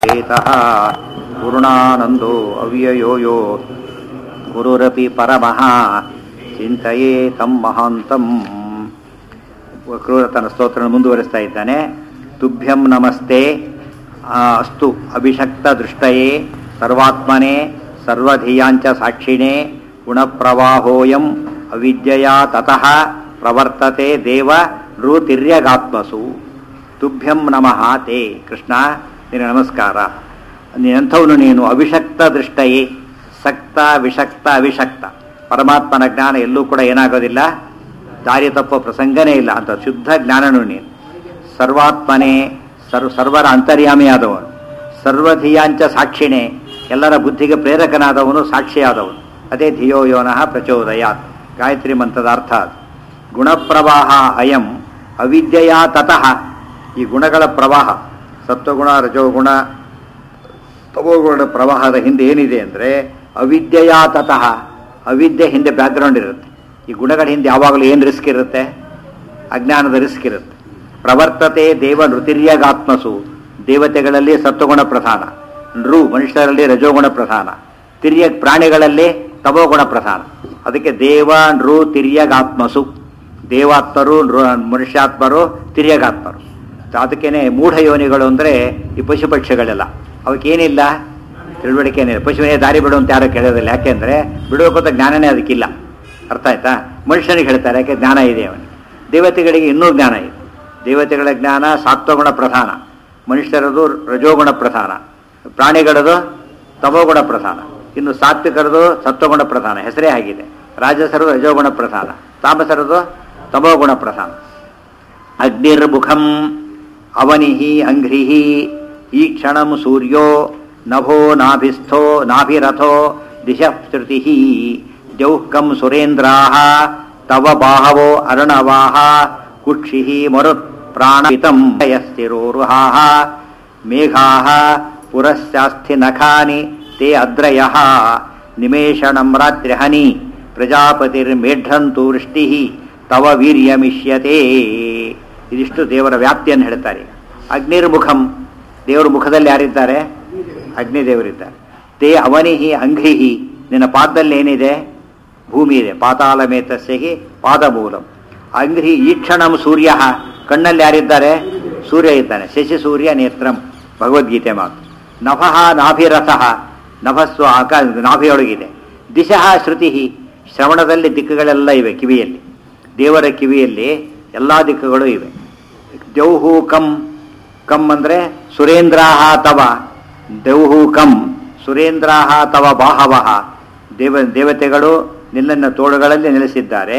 ಏತಃ ಪೂರ್ಣಾನಂದೋ ಅವ್ಯಯೋ ಯೋ ಗುರುರಪಿ ಪರಮಃ ಚಿಂತೆಯೇ ತಂ ಮಹಾಂತಂ ಕ್ರೂರತನ ಸ್ತೋತ್ರ ಮುಂದುವರಿಸ್ತಾ ಇದ್ದಾನೆ ತುಭ್ಯಂ ನಮಸ್ತೆ ಆ, ಅಸ್ತು ಅಭಿಷಕ್ತ ದೃಷ್ಟಯೇ ಸರ್ವಾತ್ಮನೆ ಸರ್ವಧಿಯಾಂಚ ಸಾಕ್ಷಿಣೆ ಗುಣಪ್ರವಾಹೋಯಂ ಅವಿದ್ಯೆಯಾ ತತಃ ಪ್ರವರ್ತತೆ ದೇವ ನೃತಿರ್ಯಗಾತ್ಮಸು ತುಭ್ಯಂ ನಮಃ ತೇ ಕೃಷ್ಣ ನಿನಗೆ ನಮಸ್ಕಾರ ನೀನಂಥವನು ನೀನು ಅಭಿಷಕ್ತ ದೃಷ್ಟಯೇ ಸಕ್ತ ವಿಷಕ್ತ ಅವಿಷಕ್ತ ಪರಮಾತ್ಮನ ಜ್ಞಾನ ಎಲ್ಲೂ ಕೂಡ ಏನಾಗೋದಿಲ್ಲ ದಾರಿ ತಪ್ಪೋ ಪ್ರಸಂಗನೇ ಇಲ್ಲ ಅಂತ ಶುದ್ಧ ಜ್ಞಾನನು ನೀನು ಸರ್ವಾತ್ಮನೇ ಸರ್ವ ಸರ್ವರ ಅಂತರ್ಯಾಮಿಯಾದವನು ಸರ್ವಧಿಯಾಂಚ ಸಾಕ್ಷಿಣೆ ಎಲ್ಲರ ಬುದ್ಧಿಗೆ ಪ್ರೇರಕನಾದವನು ಸಾಕ್ಷಿಯಾದವನು ಅದೇ ಧಿಯೋ ಯೋನಃ ಪ್ರಚೋದಯಾತ್ ಗಾಯತ್ರಿ ಮಂತ್ರದ ಅರ್ಥ ಅದು ಗುಣಪ್ರವಾಹ ಅಯಂ ಅವಿದ್ಯೆಯ ತತಃ ಈ ಗುಣಗಳ ಪ್ರವಾಹ ಸತ್ವಗುಣ ರಜೋಗುಣ ತಮೋಗುಣ ಪ್ರವಾಹದ ಹಿಂದೆ ಏನಿದೆ ಅಂದರೆ ಅವಿದ್ಯೆಯ ತತಃ ಅವಿದ್ಯೆ ಹಿಂದೆ ಬ್ಯಾಕ್ಗ್ರೌಂಡ್ ಇರುತ್ತೆ ಈ ಗುಣಗಳ ಹಿಂದೆ ಯಾವಾಗಲೂ ಏನು ರಿಸ್ಕ್ ಇರುತ್ತೆ ಅಜ್ಞಾನದ ರಿಸ್ಕ್ ಇರುತ್ತೆ ಪ್ರವರ್ತತೆ ದೇವ ನೃತಿರ್ಯಗಾತ್ಮಸು ದೇವತೆಗಳಲ್ಲಿ ಸತ್ವಗುಣ ಪ್ರಧಾನ ನೃ ಮನುಷ್ಯರಲ್ಲಿ ರಜೋಗುಣ ಪ್ರಧಾನ ತಿರ್ಯ ಪ್ರಾಣಿಗಳಲ್ಲಿ ತಮೋಗುಣ ಪ್ರಧಾನ ಅದಕ್ಕೆ ದೇವ ನೃ ತಿರ್ಯಗಾತ್ಮಸು ದೇವಾತ್ಮರು ನೃ ಮನುಷ್ಯಾತ್ಮರು ತಿರ್ಯಗಾತ್ಮರು ಅದಕ್ಕೇನೆ ಮೂಢ ಯೋನಿಗಳು ಅಂದರೆ ಈ ಪಶು ಪಕ್ಷಿಗಳೆಲ್ಲ ಅವಕ್ಕೇನಿಲ್ಲ ತಿಳುವಳಿಕೆ ಏನಿಲ್ಲ ಪಶುವಿನೇ ದಾರಿ ಬಿಡು ಅಂತ ಯಾರು ಕೇಳೋದಿಲ್ಲ ಯಾಕೆಂದರೆ ಬಿಡಬೇಕು ಅಂತ ಜ್ಞಾನನೇ ಅದಕ್ಕಿಲ್ಲ ಅರ್ಥ ಆಯ್ತಾ ಮನುಷ್ಯನಿಗೆ ಹೇಳ್ತಾರೆ ಯಾಕೆ ಜ್ಞಾನ ಇದೆ ಅವನಿಗೆ ದೇವತೆಗಳಿಗೆ ಇನ್ನೂ ಜ್ಞಾನ ಇದೆ ದೇವತೆಗಳ ಜ್ಞಾನ ಸಾತ್ವಗುಣ ಪ್ರಧಾನ ಮನುಷ್ಯರದು ರಜೋಗುಣ ಪ್ರಧಾನ ಪ್ರಾಣಿಗಳದು ತಮೋಗುಣ ಪ್ರಧಾನ ಇನ್ನು ಸಾತ್ವಿಕರದು ಸತ್ವಗುಣ ಪ್ರಧಾನ ಹೆಸರೇ ಆಗಿದೆ ರಾಜಸರದು ರಜೋಗುಣ ಪ್ರಧಾನ ತಾಮಸರದು ತಮೋಗುಣ ಪ್ರಧಾನ ಅಗ್ನಿರ್ಮುಖಂ ಅವನಿಹಿ ಅಂಘ್ರಿಹಿ ಈ ಕ್ಷಣಂ ಸೂರ್ಯೋ ನಭೋ ನಾಭಿಸ್ಥೋ ನಾಭಿರಥೋ ದಿಶಃ ಶ್ರುತಿ ಜೌಹ್ಕಂ ಸುರೇಂದ್ರಾಹ ತವ ಬಾಹವೋ ಅರ್ಣವಾಹ ಕುಕ್ಷಿ ಮರುತ್ ಪ್ರಾಣಪಿತಂ ಯಸ್ತಿರೋರುಹಾಹ ಮೇಘಾಹ ಪುರಸ್ಯಾಸ್ಥಿ ನಖಾನಿ ತೇ ಅದ್ರಯಃ ನಿಮೇಷಣಂ ರಾತ್ರಿಹನಿ ಪ್ರಜಾಪತಿರ್ಮೇಢ್ರಂತು ವೃಷ್ಟಿ ತವ ವೀರ್ಯಮಿಷ್ಯತೆ ಇದಿಷ್ಟು ದೇವರ ವ್ಯಾಪ್ತಿಯನ್ನು ಹೇಳ್ತಾರೆ ಅಗ್ನಿರ್ಮುಖಂ ದೇವರ ಮುಖದಲ್ಲಿ ಯಾರಿದ್ದಾರೆ ಅಗ್ನಿದೇವರಿದ್ದಾರೆ ತೇ ಅವನಿಹಿ ಅಂಘ್ರಿಹಿ ನಿನ್ನ ಪಾದದಲ್ಲಿ ಏನಿದೆ ಭೂಮಿ ಇದೆ ಪಾತಾಳ ಮೇತಸ್ಯಹಿ ಪಾದಮೂಲಂ ಅಂಘ್ರಿ ಈಕ್ಷಣಂ ಸೂರ್ಯ ಕಣ್ಣಲ್ಲಿ ಯಾರಿದ್ದಾರೆ ಸೂರ್ಯ ಇದ್ದಾನೆ ಶಶಿ ಸೂರ್ಯ ನೇತ್ರಂ ಭಗವದ್ಗೀತೆ ಮಾತು ನಭಃ ನಾಭಿರಥಃ ನಭಸ್ವ ಆಕ ನಾಭಿಯೊಳಗಿದೆ ದಿಶಃ ಶ್ರುತಿ ಶ್ರವಣದಲ್ಲಿ ದಿಕ್ಕುಗಳೆಲ್ಲ ಇವೆ ಕಿವಿಯಲ್ಲಿ ದೇವರ ಕಿವಿಯಲ್ಲಿ ಎಲ್ಲ ದಿಕ್ಕುಗಳು ಇವೆ ದೌಹು ಕಂ ಕಂ ಅಂದರೆ ಸುರೇಂದ್ರಾಹ ತವ ದೌಹು ಕಂ ಸುರೇಂದ್ರಾಹ ತವ ಬಾಹವಃ ದೇವ ದೇವತೆಗಳು ನಿನ್ನನ್ನ ತೋಳುಗಳಲ್ಲಿ ನೆಲೆಸಿದ್ದಾರೆ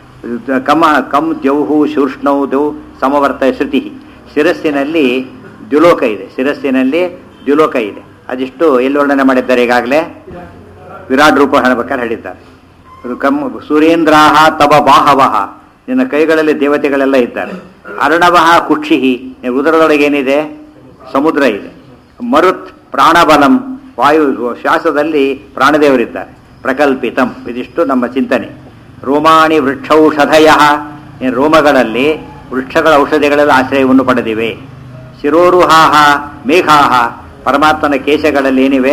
ಕಮ ಕಂ ದ್ಯೌಹು ಶೂಷ್ಣೌ ದೌ ಸಮವರ್ತ ಶ್ರುತಿ ಶಿರಸ್ಸಿನಲ್ಲಿ ದ್ಯುಲೋಕ ಇದೆ ಶಿರಸ್ಸಿನಲ್ಲಿ ದ್ಯುಲೋಕ ಇದೆ ಅದಿಷ್ಟು ಎಲ್ಲಿ ವರ್ಣನೆ ಮಾಡಿದ್ದಾರೆ ಈಗಾಗಲೇ ವಿರಾಟ್ ರೂಪ ಹೇಳ್ಬೇಕಾದ್ರೆ ಹೇಳಿದ್ದಾರೆ ಕಮ್ ಸೂರೇಂದ್ರಾಹ ತವ ಬಾಹವಃ ನಿನ್ನ ಕೈಗಳಲ್ಲಿ ದೇವತೆಗಳೆಲ್ಲ ಇದ್ದಾರೆ ಅರ್ಣವಃ ಕುಕ್ಷಿಹಿ ಉದರದೊಳಗೆ ಏನಿದೆ ಸಮುದ್ರ ಇದೆ ಮರುತ್ ಪ್ರಾಣಬಲಂ ವಾಯು ಶ್ವಾಸದಲ್ಲಿ ಪ್ರಾಣದೇವರಿದ್ದಾರೆ ಪ್ರಕಲ್ಪಿತಂ ಇದಿಷ್ಟು ನಮ್ಮ ಚಿಂತನೆ ರೋಮಾಣಿ ವೃಕ್ಷೌಷಧಯ ರೋಮಗಳಲ್ಲಿ ವೃಕ್ಷಗಳ ಔಷಧಿಗಳೆಲ್ಲ ಆಶ್ರಯವನ್ನು ಪಡೆದಿವೆ ಶಿರೋರುಹಾಹ ಮೇಘಾಹ ಪರಮಾತ್ಮನ ಕೇಶಗಳಲ್ಲಿ ಏನಿವೆ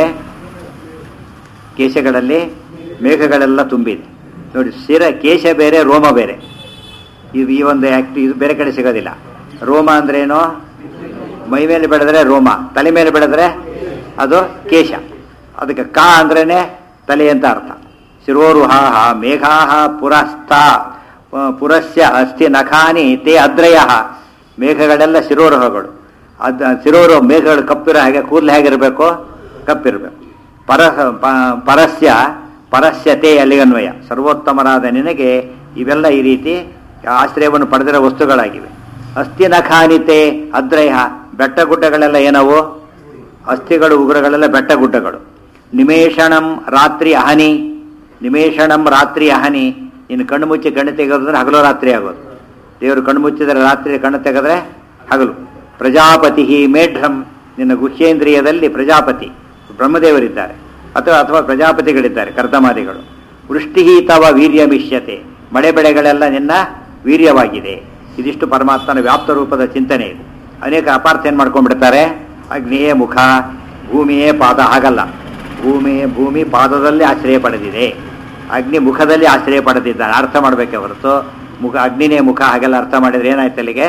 ಕೇಶಗಳಲ್ಲಿ ಮೇಘಗಳೆಲ್ಲ ತುಂಬಿದೆ ನೋಡಿ ಶಿರ ಕೇಶ ಬೇರೆ ರೋಮ ಬೇರೆ ಇದು ಈ ಒಂದು ಆಕ್ಟ್ ಇದು ಬೇರೆ ಕಡೆ ಸಿಗೋದಿಲ್ಲ ರೋಮ ಅಂದ್ರೇನು ಮೈ ಮೇಲೆ ಬೆಳೆದ್ರೆ ರೋಮ ತಲೆ ಮೇಲೆ ಬೆಳೆದ್ರೆ ಅದು ಕೇಶ ಅದಕ್ಕೆ ಕ ಅಂದ್ರೇನೆ ತಲೆ ಅಂತ ಅರ್ಥ ಶಿರೋರುಹಾಹ ಮೇಘಾಹ ಪುರಸ್ಥ ಪುರಸ್ಯ ಅಸ್ಥಿ ನಖಾನಿ ತೇ ಅದ್ರಯ ಮೇಘಗಳೆಲ್ಲ ಶಿರೋರುಹಗಳು ಅದ್ ಶಿರೋರು ಮೇಘಗಳು ಕಪ್ಪಿರೋ ಹಾಗೆ ಕೂದಲು ಹೇಗಿರಬೇಕು ಕಪ್ಪಿರಬೇಕು ಪರ ಪ- ಪರಸ್ಯ ಪರಸ್ಯತೆ ಅಲ್ಲಿಗನ್ವಯ ಸರ್ವೋತ್ತಮರಾದ ನಿನಗೆ ಇವೆಲ್ಲ ಈ ರೀತಿ ಆಶ್ರಯವನ್ನು ಪಡೆದಿರೋ ವಸ್ತುಗಳಾಗಿವೆ ಅಸ್ಥಿ ನಖಾನಿತೆ ಅದ್ರಯ ಬೆಟ್ಟ ಗುಡ್ಡಗಳೆಲ್ಲ ಏನವು ಅಸ್ಥಿಗಳು ಉಗುರಗಳೆಲ್ಲ ಬೆಟ್ಟ ಗುಡ್ಡಗಳು ನಿಮೇಷಣಂ ರಾತ್ರಿ ಅಹನಿ ನಿಮೇಷಣಂ ರಾತ್ರಿ ಅಹನಿ ಇನ್ನು ಕಣ್ಣು ಮುಚ್ಚಿ ಕಣ್ಣು ತೆಗೆದ್ರೆ ಹಗಲು ರಾತ್ರಿ ಆಗೋದು ದೇವರು ಕಣ್ಣು ಮುಚ್ಚಿದರೆ ರಾತ್ರಿ ಕಣ್ಣು ತೆಗೆದ್ರೆ ಹಗಲು ಪ್ರಜಾಪತಿ ಮೇಢ್ರಂ ನಿನ್ನ ಗುಹ್ಯೇಂದ್ರಿಯದಲ್ಲಿ ಪ್ರಜಾಪತಿ ಬ್ರಹ್ಮದೇವರಿದ್ದಾರೆ ಅಥವಾ ಅಥವಾ ಪ್ರಜಾಪತಿಗಳಿದ್ದಾರೆ ಕರ್ದಮಾದಿಗಳು ವೃಷ್ಟಿ ತವ ವೀರ್ಯ ಮಿಷ್ಯತೆ ಮಳೆ ಬೆಳೆಗಳೆಲ್ಲ ನಿನ್ನ ವೀರ್ಯವಾಗಿದೆ ಇದಿಷ್ಟು ಪರಮಾತ್ಮನ ವ್ಯಾಪ್ತ ರೂಪದ ಚಿಂತನೆ ಇದು ಅನೇಕ ಅಪಾರ್ಥ ಏನು ಮಾಡ್ಕೊಂಡ್ಬಿಡ್ತಾರೆ ಅಗ್ನಿಯೇ ಮುಖ ಭೂಮಿಯೇ ಪಾದ ಹಾಗಲ್ಲ ಭೂಮಿ ಭೂಮಿ ಪಾದದಲ್ಲಿ ಆಶ್ರಯ ಪಡೆದಿದೆ ಅಗ್ನಿ ಮುಖದಲ್ಲಿ ಆಶ್ರಯ ಪಡೆದಿದ್ದಾನೆ ಅರ್ಥ ಮಾಡಬೇಕೆ ಹೊರತು ಮುಖ ಅಗ್ನಿನೇ ಮುಖ ಹಾಗೆಲ್ಲ ಅರ್ಥ ಮಾಡಿದ್ರೆ ಏನಾಯ್ತು ಅಲ್ಲಿಗೆ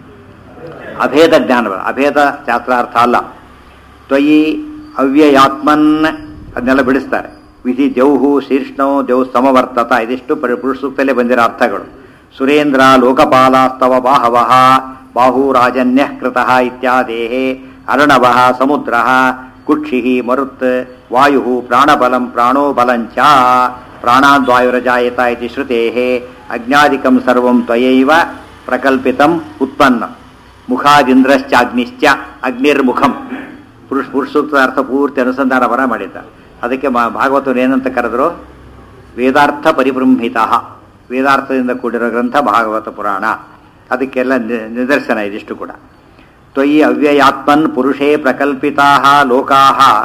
ಅಭೇದ ಜ್ಞಾನ ಬರ- ಅಭೇದ ಶಾಸ್ತ್ರಾರ್ಥ ಅಲ್ಲ ತ್ವಯಿ ಅವ್ಯಯಾತ್ಮನ್ ಅದನ್ನೆಲ್ಲ ಬಿಡಿಸ್ತಾರೆ ವಿಧಿ ದೇವ್ಹು ಶೀರ್ಷ್ಣೋ ದೇವ್ ಸಮವರ್ತತ ಇದಿಷ್ಟು ಪರಿ ಪುರುಷ ಸೂಕ್ತಲ್ಲೇ ಬಂದಿರೋ ಅರ್ಥಗಳು ಸುರೇಂದ್ರ ಲೋಕಪಾಲಾಸ್ತವ ಬಾಹವಃ ಬಾಹುರಾಜನ್ಯ ಕೃತಃ ಇತ್ಯಾದೇಹೇ ಅರ್ಣವಃ ಸಮುದ್ರ ಕುಕ್ಷಿ ಮರುತ್ ವಾಯು ಪ್ರಾಣಬಲಂ ಪ್ರಾಣೋ ಬಲಂಚ ಪ್ರಾಣಾದ್ವಾಯುರಜಾಯತ ಇತಿ ಶ್ರುತೇಃ ಅಜ್ಞಾದಿಕಂ ಸರ್ವಂ ತ್ವಯೈವ ಪ್ರಕಲ್ಪಿತಂ ಉತ್ಪನ್ನ ಮುಖಾದಿಂದ್ರಶ್ಚಾಗ್ನಿಶ್ಚ ಅಗ್ನಿರ್ಮುಖಂ ಪುರುಷ ಪುರುಷ ಸೂಕ್ತದ ಅರ್ಥ ಪೂರ್ತಿ ಅನುಸಂಧಾನ ಬರ ಮಾಡಿದ್ದ ಅದಕ್ಕೆ ಮಾ ಭಾಗವತರು ಏನಂತ ಕರೆದ್ರು ವೇದಾರ್ಥ ಪರಿಬೃಂಹಿತ ವೇದಾರ್ಥದಿಂದ ಕೂಡಿರೋ ಗ್ರಂಥ ಭಾಗವತ ಪುರಾಣ ಅದಕ್ಕೆಲ್ಲ ನಿ- ನಿದರ್ಶನ ಇದಿಷ್ಟು ಕೂಡ ತ್ವಯಿ ಅವ್ಯಯಾತ್ಮನ್ ಪುರುಷೇ ಪ್ರಕಲ್ಪಿತಾ ಲೋಕಾ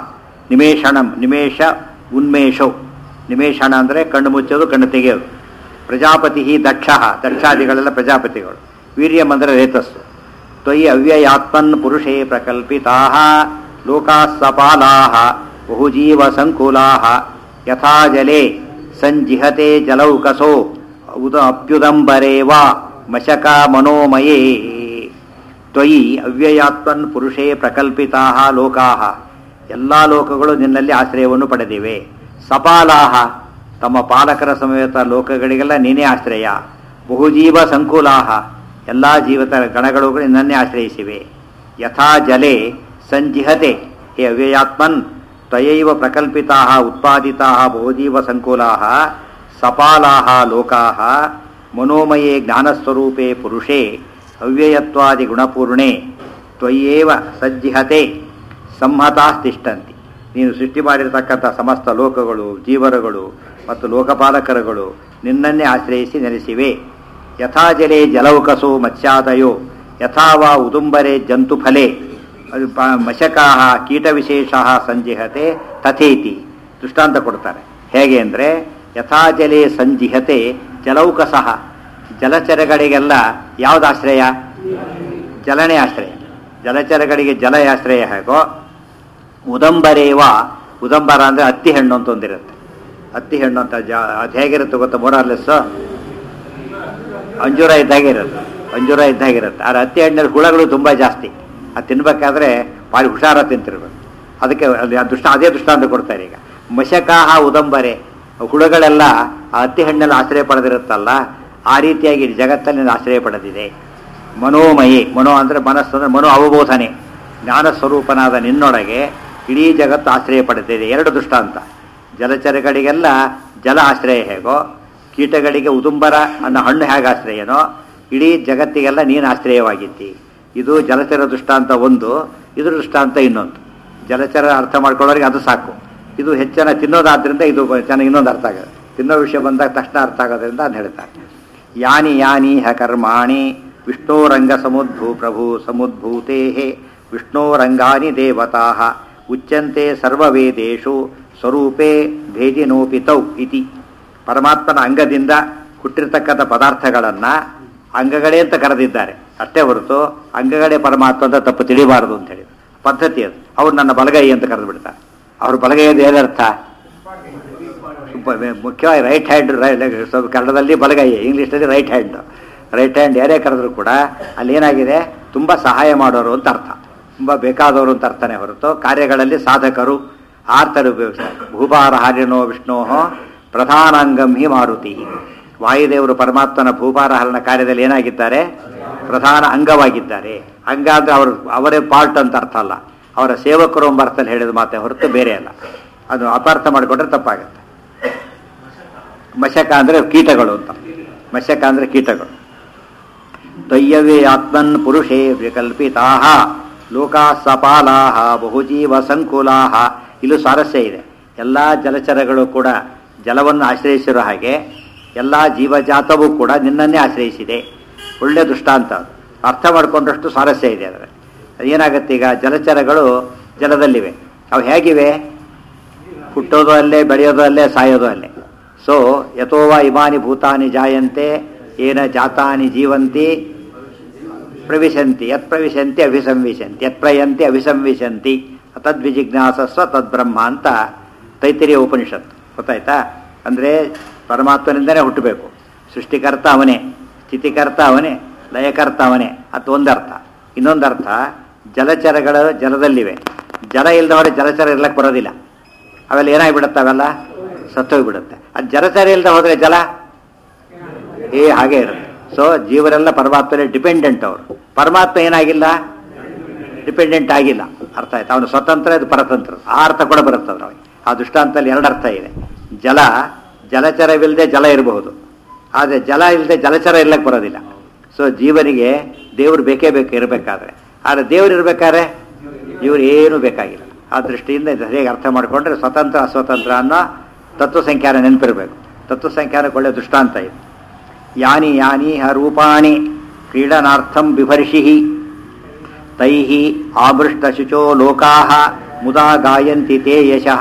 ನಿಮೇಷಣಂ ನಿಮೇಷ ಉನ್ಮೇಷೌ ನಿಮೇಷಣ ಅಂದರೆ ಕಣ್ಣು ಮುಚ್ಚೋದು ಕಣ್ಣು ತೆಗೆಯೋದು ಪ್ರಜಾಪತಿ ದಕ್ಷ ದಕ್ಷಾದಿಗಳೆಲ್ಲ ಪ್ರಜಾಪತಿಗಳು ವೀರ್ಯಂ ಅಂದರೆ ರೇತಸ್ಸು ತ್ವಯಿ ಅವ್ಯಯಾತ್ಮನ್ ಪುರುಷೇ ಪ್ರಕಲ್ಪಿತಾ ಲೋಕಾ ಸಪಾಲಾ ಬಹುಜೀವ ಸಂಕುಲಾ ಯಥಾ ಜಲೆ ಸಂಜಿಹತೆ ಜಲೌಕಸೋ ಉದ ಅಪ್ಯುದಂಬರೇ ವಾ ಮಶಕ ಮನೋಮಯೇ ತ್ವಯಿ ಅವ್ಯಯಾತ್ಮನ್ ಪುರುಷೇ ಪ್ರಕಲ್ಪಿತಾ ಲೋಕಾ ಎಲ್ಲ ಲೋಕಗಳು ನಿನ್ನಲ್ಲಿ ಆಶ್ರಯವನ್ನು ಪಡೆದಿವೆ ಸಪಾಲಾಹ ತಮ್ಮ ಪಾಲಕರ ಸಮೇತ ಲೋಕಗಳಿಗೆಲ್ಲ ನೀನೇ ಆಶ್ರಯ ಬಹುಜೀವ ಸಂಕುಲಾಹ ಎಲ್ಲ ಜೀವತ ಗಣಗಳು ನಿನ್ನನ್ನೇ ಆಶ್ರಯಿಸಿವೆ ಯಥಾ ಜಲೆ ಸಂಜಿಹತೆ ಹೇ ಅವ್ಯಯಾತ್ಮನ್ ತ್ವಯೈವ ಪ್ರಕಲ್ಪಿತಾ ಉತ್ಪಾದಿತಾ ಬಹುಜೀವ ಸಂಕುಲಾ ಸಪಾಲಾ ಲೋಕಾ ಮನೋಮಯೇ ಜ್ಞಾನಸ್ವರೂಪೇ ಪುರುಷೇ ಅವ್ಯಯತ್ವಾದಿ ಗುಣಪೂರ್ಣೆ ತ್ವಯ್ಯೇವ ಸಜ್ಜಿಹತೆ ಸಂಹತಾಸ್ತಿಷ್ಠಂತಿ ನೀನು ಸೃಷ್ಟಿ ಮಾಡಿರತಕ್ಕಂಥ ಸಮಸ್ತ ಲೋಕಗಳು ಜೀವರುಗಳು ಮತ್ತು ಲೋಕಪಾಲಕರುಗಳು ನಿನ್ನನ್ನೇ ಆಶ್ರಯಿಸಿ ನೆಲೆಸಿವೆ ಯಥಾ ಜಲೆ ಜಲೌಕಸೋ ಮತ್ಸ್ಯಾದಯೋ ಯಥಾವಾ ಉದುಂಬರೆ ಜಂತುಫಲೆ ಅದು ಪ- ಮಶಕಾಹ ಕೀಟವಿಶೇಷ ಸಂಜಿಹತೆ ತಥೇತಿ ದೃಷ್ಟಾಂತ ಕೊಡ್ತಾರೆ ಹೇಗೆ ಅಂದರೆ ಯಥಾ ಜಲೆ ಸಂಜಿಹತೆ ಜಲೌಕಸಃ ಜಲಚರಗಳಿಗೆಲ್ಲ ಯಾವ್ದು ಆಶ್ರಯ ಜಲನೇ ಆಶ್ರಯ ಜಲಚರಗಳಿಗೆ ಜಲ ಆಶ್ರಯ ಹೇಗೋ ಉದಂಬರೇವ ಉದಂಬರ ಅಂದರೆ ಹತ್ತಿ ಹಣ್ಣು ಅಂತ ಒಂದಿರುತ್ತೆ ಹತ್ತಿ ಹಣ್ಣು ಅಂತ ಜ ಅದು ಹೇಗಿರುತ್ತೆ ಗೊತ್ತಾ ಮೊರಾರ್ಲೆಸ್ ಅಂಜೂರ ಇದ್ದಾಗೆ ಇರುತ್ತೆ ಅಂಜೂರ ಇದ್ದಾಗಿರುತ್ತೆ ಆದ್ರೆ ಹತ್ತಿ ಹಣ್ಣಿನ ಹುಳಗಳು ತುಂಬ ಜಾಸ್ತಿ ಅದು ತಿನ್ಬೇಕಾದ್ರೆ ಭಾರಿ ಹುಷಾರ ತಿಂತಿರ್ಬೇಕು ಅದಕ್ಕೆ ಅಲ್ಲಿ ಆ ದುಷ್ಟ ಅದೇ ದೃಷ್ಟಾಂತ ಕೊಡ್ತಾರೆ ಈಗ ಮಶಕಾಹ ಉದಂಬರೆ ಹುಳುಗಳೆಲ್ಲ ಆ ಹತ್ತಿ ಹಣ್ಣಲ್ಲಿ ಆಶ್ರಯ ಪಡೆದಿರುತ್ತಲ್ಲ ಆ ರೀತಿಯಾಗಿ ಇಡೀ ಜಗತ್ತಲ್ಲಿ ಆಶ್ರಯ ಪಡೆದಿದೆ ಮನೋಮಯಿ ಮನೋ ಅಂದರೆ ಮನಸ್ಸು ಅಂದರೆ ಮನೋ ಅವಬೋಧನೆ ಜ್ಞಾನ ಸ್ವರೂಪನಾದ ನಿನ್ನೊಳಗೆ ಇಡೀ ಜಗತ್ತು ಆಶ್ರಯ ಪಡೆದಿದೆ ಎರಡು ದೃಷ್ಟಾಂತ ಜಲಚರಗಳಿಗೆಲ್ಲ ಜಲ ಆಶ್ರಯ ಹೇಗೋ ಕೀಟಗಳಿಗೆ ಉದುಂಬರ ಅನ್ನೋ ಹಣ್ಣು ಹೇಗೆ ಆಶ್ರಯನೋ ಇಡೀ ಜಗತ್ತಿಗೆಲ್ಲ ನೀನು ಆಶ್ರಯವಾಗಿದ್ದಿ ಇದು ಜಲಚರ ದೃಷ್ಟಾಂತ ಒಂದು ಇದ್ರ ದೃಷ್ಟಾಂತ ಇನ್ನೊಂದು ಜಲಚರ ಅರ್ಥ ಮಾಡ್ಕೊಳ್ಳೋರಿಗೆ ಅದು ಸಾಕು ಇದು ಹೆಚ್ಚನ ತಿನ್ನೋದಾದ್ರಿಂದ ಇದು ಚೆನ್ನಾಗಿ ಇನ್ನೊಂದು ಅರ್ಥ ಆಗುತ್ತೆ ತಿನ್ನೋ ವಿಷಯ ಬಂದಾಗ ತಕ್ಷಣ ಅರ್ಥ ಆಗೋದ್ರಿಂದ ಅಂತ ಹೇಳ್ತಾರೆ ಯಾನಿ ಯಾನಿ ಹ ಕರ್ಮಾಣಿ ವಿಷ್ಣೋರಂಗ ಸಮುದ್ಭೂ ಪ್ರಭು ಸಮುದ್ಭೂತೆ ವಿಷ್ಣೋರಂಗಾನಿ ದೇವತಾ ಉಚ್ಯಂತೆ ಸರ್ವವೇದೇಶು ಸ್ವರೂಪೇ ಭೇದಿನೋಪಿತೌ ಇತಿ ಪರಮಾತ್ಮನ ಅಂಗದಿಂದ ಹುಟ್ಟಿರ್ತಕ್ಕಂಥ ಪದಾರ್ಥಗಳನ್ನು ಅಂಗಗಳೇ ಅಂತ ಕರೆದಿದ್ದಾರೆ ಅಷ್ಟೇ ಹೊರತು ಅಂಗಗಳೇ ಪರಮಾತ್ಮ ಅಂತ ತಪ್ಪು ತಿಳಿಬಾರದು ಅಂತ ಹೇಳಿ ಪದ್ಧತಿ ಅದು ಅವ್ರು ನನ್ನ ಬಲಗೈ ಅಂತ ಕರೆದು ಬಿಡ್ತಾರೆ ಅವ್ರ ಬಲಗೈ ಅದು ಏನರ್ಥ ಸ್ವಲ್ಪ ಮುಖ್ಯವಾಗಿ ರೈಟ್ ಹ್ಯಾಂಡ್ ಸ್ವಲ್ಪ ಕನ್ನಡದಲ್ಲಿ ಬಲಗೈ ಇಂಗ್ಲೀಷ್ನಲ್ಲಿ ರೈಟ್ ಹ್ಯಾಂಡ್ ರೈಟ್ ಹ್ಯಾಂಡ್ ಯಾರೇ ಕರೆದ್ರು ಕೂಡ ಅಲ್ಲಿ ಏನಾಗಿದೆ ತುಂಬ ಸಹಾಯ ಮಾಡೋರು ಅಂತ ಅರ್ಥ ತುಂಬ ಬೇಕಾದವರು ಅಂತ ಅರ್ಥನೇ ಹೊರತು ಕಾರ್ಯಗಳಲ್ಲಿ ಸಾಧಕರು ಆರ್ತರು ಉಪಯೋಗಿಸ್ತಾರೆ ಭೂಭಾರ ಹಾರಿನೋ ವಿಷ್ಣೋ ಪ್ರಧಾನಾಂಗಂ ಹಿ ಮಾರುತಿ ವಾಯುದೇವರು ಪರಮಾತ್ಮನ ಭೂಭಾರ ಹರಣ ಕಾರ್ಯದಲ್ಲಿ ಏನಾಗಿದ್ದಾರೆ ಪ್ರಧಾನ ಅಂಗವಾಗಿದ್ದಾರೆ ಅಂಗ ಅಂದರೆ ಅವರು ಅವರೇ ಪಾರ್ಟ್ ಅಂತ ಅರ್ಥ ಅಲ್ಲ ಅವರ ಸೇವಕರು ಎಂಬ ಅರ್ಥದಲ್ಲಿ ಹೇಳಿದ ಮಾತೆ ಹೊರತು ಬೇರೆ ಅಲ್ಲ ಅದು ಅಪಾರ್ಥ ಮಾಡಿಕೊಂಡ್ರೆ ತಪ್ಪಾಗುತ್ತೆ ಮಶಕ ಅಂದರೆ ಕೀಟಗಳು ಅಂತ ಮಶಕ ಅಂದರೆ ಕೀಟಗಳು ದಯ್ಯವೇ ಆತ್ಮನ್ ಪುರುಷೇ ವಿಕಲ್ಪಿತಾ ಲೋಕಾ ಸಪಾಲಾ ಬಹುಜೀವ ಸಂಕುಲಾ ಇಲ್ಲೂ ಸ್ವಾರಸ್ಯ ಇದೆ ಎಲ್ಲ ಜಲಚರಗಳು ಕೂಡ ಜಲವನ್ನು ಆಶ್ರಯಿಸಿರೋ ಹಾಗೆ ಎಲ್ಲ ಜೀವಜಾತವೂ ಕೂಡ ನಿನ್ನನ್ನೇ ಆಶ್ರಯಿಸಿದೆ ಒಳ್ಳೆ ದೃಷ್ಟಾಂತ ಅದು. ಅರ್ಥ ಮಾಡಿಕೊಂಡಷ್ಟು ಸ್ವಾರಸ್ಯ ಇದೆ ಅದರ ಏನಾಗುತ್ತೆ ಈಗ ಜಲಚರಗಳು ಜಲದಲ್ಲಿವೆ ಅವು ಹೇಗಿವೆ ಹುಟ್ಟೋದು ಅಲ್ಲೇ ಬೆಳೆಯೋದು ಅಲ್ಲೇ ಸಾಯೋದು ಅಲ್ಲೇ ಸೊ ಯಥೋವ ಇಮಾನಿ ಭೂತಾನಿ ಜಾಯಂತೆ ಏನ ಜಾತಾನಿ ಜೀವಂತಿ ಪ್ರವಿಶಂತಿ ಯತ್ ಪ್ರವಿಶಂತಿ ಅಭಿಸಂವಿಶಂತಿ ಯತ್ ಪ್ರಯಂತಿ ಅಭಿಸಂವಿಶಂತಿ ತದ್ವಿಜಿಜ್ಞಾಸಸ್ವ ತದ್ಬ್ರಹ್ಮ ಅಂತ ತೈತಿರಿಯ ಉಪನಿಷತ್ತು ಗೊತ್ತಾಯ್ತಾ ಅಂದರೆ ಪರಮಾತ್ಮನಿಂದನೇ ಹುಟ್ಟಬೇಕು ಸೃಷ್ಟಿಕರ್ತ ಅವನೇ ಸ್ಥಿತಿಕರ್ತ ಅವನೇ ಲಯಕರ್ತ ಅವನೇ ಅದು ಒಂದರ್ಥ ಇನ್ನೊಂದರ್ಥ ಜಲಚರಗಳು ಜಲದಲ್ಲಿವೆ ಜಲ ಇಲ್ಲದವರೆ ಜಲಚರ ಇರ್ಲಕ್ಕೆ ಬರೋದಿಲ್ಲ ಅವೆಲ್ಲ ಏನಾಗಿಬಿಡುತ್ತೆ ಅವೆಲ್ಲ ಸತ್ತೋಗ್ಬಿಡುತ್ತೆ ಅದು ಜಲಚರ ಇಲ್ಲದೆ ಹೋದರೆ ಜಲ ಏ ಹಾಗೆ ಇರುತ್ತೆ ಸೊ ಜೀವರೆಲ್ಲ ಪರಮಾತ್ಮನೇ ಡಿಪೆಂಡೆಂಟ್ ಅವರು ಪರಮಾತ್ಮ ಏನಾಗಿಲ್ಲ ಡಿಪೆಂಡೆಂಟ್ ಆಗಿಲ್ಲ ಅರ್ಥ ಆಯ್ತು ಅವನು ಸ್ವತಂತ್ರ ಇದು ಪರತಂತ್ರ ಆ ಅರ್ಥ ಕೂಡ ಬರುತ್ತೆ ಅದ್ರೊಳಗೆ ಆ ದೃಷ್ಟಾಂತದಲ್ಲಿ ಎರಡು ಅರ್ಥ ಇದೆ ಜಲ ಜಲಚರವಿಲ್ಲದೆ ಜಲ ಇರಬಹುದು ಆದರೆ ಜಲ ಇಲ್ಲದೆ ಜಲಚರ ಇರ್ಲಕ್ಕೆ ಬರೋದಿಲ್ಲ ಸೊ ಜೀವನಿಗೆ ದೇವರು ಬೇಕೇ ಬೇಕು ಇರಬೇಕಾದ್ರೆ ಆದರೆ ದೇವರು ಇರಬೇಕಾದ್ರೆ ಇವರು ಏನೂ ಬೇಕಾಗಿಲ್ಲ ಆ ದೃಷ್ಟಿಯಿಂದ ಇದು ಹೇಗೆ ಅರ್ಥ ಮಾಡಿಕೊಂಡ್ರೆ ಸ್ವತಂತ್ರ ಅಸ್ವತಂತ್ರ ಅನ್ನೋ ತತ್ವ ಸಂಖ್ಯಾನ ನೆನಪಿರಬೇಕು ತತ್ವ ಸಂಖ್ಯಾನಕ್ಕೆ ಒಳ್ಳೆಯ ದೃಷ್ಟಾಂತ ಇದೆ ಯಾನಿ ಯಾನಿ ಹ ರೂಪಾಣಿ ಕ್ರೀಡನಾರ್ಥಂ ಬಿಭರ್ಷಿ ತೈ ಆಮೃಷ್ಟಶುಚೋ ಲೋಕಾ ಮುದಾ ಗಾಯಂತಿ ತೇ ಯಶಃ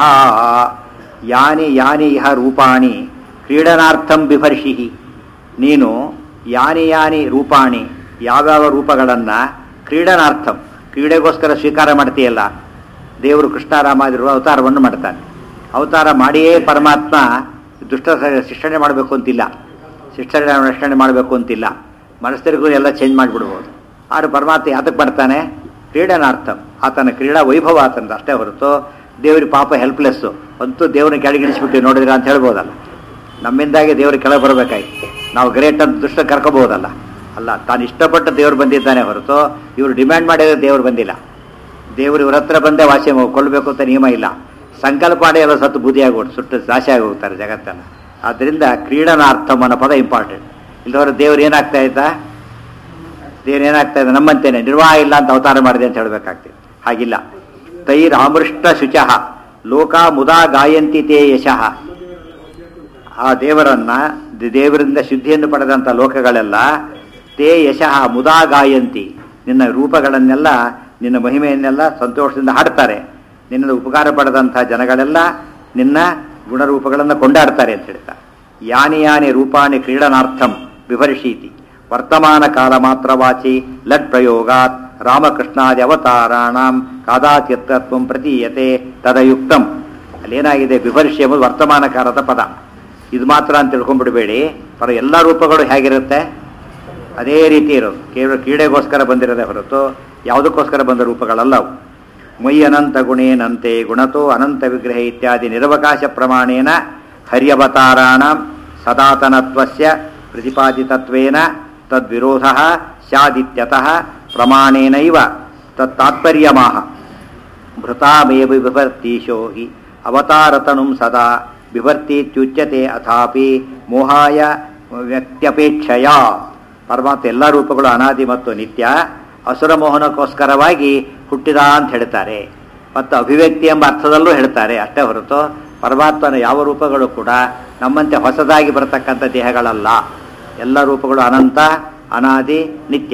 ಯಾನಿ ಯಾನಿ ಇಹ ರೂಪಾಣಿ ಕ್ರೀಡನಾರ್ಥಂ ಬಿಭರ್ಷಿ ನೀನು ಯಾನಿ ಯಾನಿ ರೂಪಾಣಿ ಯಾವ್ಯಾವ ರೂಪಗಳನ್ನು ಕ್ರೀಡನಾರ್ಥಂ ಕ್ರೀಡೆಗೋಸ್ಕರ ಸ್ವೀಕಾರ ಮಾಡ್ತೀಯಲ್ಲ ದೇವರು ಕೃಷ್ಣರಾಮಾದಿರುವ ಅವತಾರವನ್ನು ಮಾಡ್ತಾನೆ ಅವತಾರ ಮಾಡಿಯೇ ಪರಮಾತ್ಮ ದುಷ್ಟ ಶಿಕ್ಷಣೆ ಮಾಡಬೇಕು ಅಂತಿಲ್ಲ ಶಿಕ್ಷಣ ರಕ್ಷಣೆ ಮಾಡಬೇಕು ಅಂತಿಲ್ಲ ಮನಸ್ಥರಿಗೂ ಎಲ್ಲ ಚೇಂಜ್ ಮಾಡಿಬಿಡ್ಬೋದು ಆದ್ರೆ ಪರಮಾತ್ಮ ಯಾತಕ್ಕೆ ಬರ್ತಾನೆ ಕ್ರೀಡನಾರ್ಥಂ ಆತನ ಕ್ರೀಡಾ ವೈಭವ ಆತನದು ಅಷ್ಟೇ ಹೊರತು ದೇವ್ರಿಗೆ ಪಾಪ ಹೆಲ್ಪ್ಲೆಸ್ಸು ಅಂತೂ ದೇವ್ರನ್ನ ಕೆಳಗಿಳಿಸ್ಬಿಟ್ಟು ನೋಡಿದ್ರ ಅಂತ ಹೇಳ್ಬೋದಲ್ಲ ನಮ್ಮಿಂದಾಗಿ ದೇವ್ರಿಗೆ ಕೆಳಗೆ ಬರಬೇಕಾಯ್ತು ನಾವು ಗ್ರೇಟ್ ಅಂತ ದುಷ್ಟ ಕರ್ಕೋಬಹುದಲ್ಲ ಅಲ್ಲ ತಾನು ಇಷ್ಟಪಟ್ಟ ದೇವ್ರು ಬಂದಿದ್ದಾನೆ ಹೊರತು ಇವರು ಡಿಮ್ಯಾಂಡ್ ಮಾಡಿದ್ರೆ ದೇವ್ರು ಬಂದಿಲ್ಲ ದೇವರು ಇವ್ರ ಹತ್ರ ಬಂದೇ ವಾಸಿ ಕೊಲ್ಲಬೇಕು ಅಂತ ನಿಯಮ ಇಲ್ಲ ಸಂಕಲ್ಪ ಮಾಡಿ ಎಲ್ಲ ಸತ್ತು ಬೂದಿಯಾಗಿ ಸುಟ್ಟು ನಾಶಿಯಾಗಿ ಹೋಗ್ತಾರೆ ಜಗತ್ತನ್ನು ಆದ್ದರಿಂದ ಕ್ರೀಡನಾರ್ಥಂ ಅನ್ನೋ ಪದ ಇಂಪಾರ್ಟೆಂಟ್ ಇಲ್ಲದವ್ರ ದೇವ್ರು ಏನಾಗ್ತಾ ಇದ್ದ ದೇವ್ರು ಏನಾಗ್ತಾ ಇದೆ ನಮ್ಮಂತೇನೆ ನಿರ್ವಾಹ ಇಲ್ಲ ಅಂತ ಅವತಾರ ಮಾಡಿದೆ ಅಂತ ಹೇಳಬೇಕಾಗ್ತದೆ ಹಾಗಿಲ್ಲ ತೈರಾಮೃಷ್ಟ ಶುಚಃ ಲೋಕ ಮುದಾ ಗಾಯಂತಿ ತೇ ಯಶಃ ಆ ದೇವರನ್ನ ದ- ದೇವರಿಂದ ಶುದ್ಧಿಯನ್ನು ಪಡೆದಂಥ ಲೋಕಗಳೆಲ್ಲ ತೇ ಯಶಃ ಮುದಾ ಗಾಯಂತಿ ನಿನ್ನ ರೂಪಗಳನ್ನೆಲ್ಲ ನಿನ್ನ ಮಹಿಮೆಯನ್ನೆಲ್ಲ ಸಂತೋಷದಿಂದ ಹಾಡ್ತಾರೆ ನಿನ್ನ ಉಪಕಾರ ಪಡೆದಂಥ ಜನಗಳೆಲ್ಲ ನಿನ್ನ ಗುಣರೂಪಗಳನ್ನು ಕೊಂಡಾಡ್ತಾರೆ ಅಂತ ಹೇಳ್ತಾರೆ ಯಾನಿ ಯಾನಿ ರೂಪಾಣಿ ಕ್ರೀಡನಾರ್ಥಂ ವಿಭರ್ಷೀತಿ ವರ್ತಮಾನ ಕಾಲ ಮಾತ್ರ ವಾಚಿ ಲಟ್ ಪ್ರಯೋಗಾತ್ ರಾಮಕೃಷ್ಣಾದಿ ಅವತಾರಾಣಂ ಕಾದಾತ್ಯತ್ವಂ ಪ್ರತೀಯತೆ ತದಯುಕ್ತಂ ಅಲ್ಲೇನಾಗಿದೆ ವಿಭರ್ಷಿ ಎಂಬುದು ವರ್ತಮಾನ ಕಾಲದ ಪದ ಇದು ಮಾತ್ರ ಅಂತ ತಿಳ್ಕೊಂಡ್ಬಿಡ್ಬೇಡಿ ಪರ ಎಲ್ಲ ರೂಪಗಳು ಹೇಗಿರುತ್ತೆ ಅದೇ ರೀತಿ ಇರೋದು ಕೇವಲ ಕ್ರೀಡೆಗೋಸ್ಕರ ಬಂದಿರೋದೇ ಹೊರತು ಯಾವುದಕ್ಕೋಸ್ಕರ ಬಂದ ರೂಪಗಳಲ್ಲ ಅವು ಮೈ ಅನಂತ ಗುಣೇನಂತೆ ಗುಣತೋ ಅನಂತ ವಿಗ್ರಹ ಇತ್ಯಾದಿ ನಿರವಕಾಶ ಪ್ರಮಾಣೇನ ಹರ್ಯವತಾರಾಣ ಸದಾತನತ್ವಸ್ಯ ಪ್ರತಿಪಾದಿತತ್ವೇನ ತದ್ವಿರೋಧ ಸ್ಯಾದಿತ್ಯತಃ ಪ್ರಮಾಣೇನೈವ ತತ್ತಾತ್ಪರ್ಯಮಾಹ ಭೃತಾಮೇವ ಬಿಭರ್ತೀಶೋ ಹಿ ಅವತಾರತನುಂ ಸದಾ ಬಿಭರ್ತೀತ್ಯುಚ್ಯತೆ ಅಥಾಪಿ ಮೋಹಾಯ ವ್ಯಕ್ತ್ಯಪೇಕ್ಷಯ ಪರಮಾತ್ಮ ಎಲ್ಲ ರೂಪಗಳು ಅನಾದಿ ಮತ್ತು ನಿತ್ಯ ಅಸುರ ಮೋಹನಕ್ಕೋಸ್ಕರವಾಗಿ ಹುಟ್ಟಿದ ಅಂತ ಹೇಳ್ತಾರೆ ಮತ್ತು ಅಭಿವ್ಯಕ್ತಿ ಎಂಬ ಅರ್ಥದಲ್ಲೂ ಹೇಳ್ತಾರೆ ಅಷ್ಟೇ ಹೊರತು ಪರಮಾತ್ಮನ ಯಾವ ರೂಪಗಳು ಕೂಡ ನಮ್ಮಂತೆ ಹೊಸದಾಗಿ ಬರತಕ್ಕಂಥ ದೇಹಗಳಲ್ಲ ಎಲ್ಲ ರೂಪಗಳು ಅನಂತ ಅನಾದಿ ನಿತ್ಯ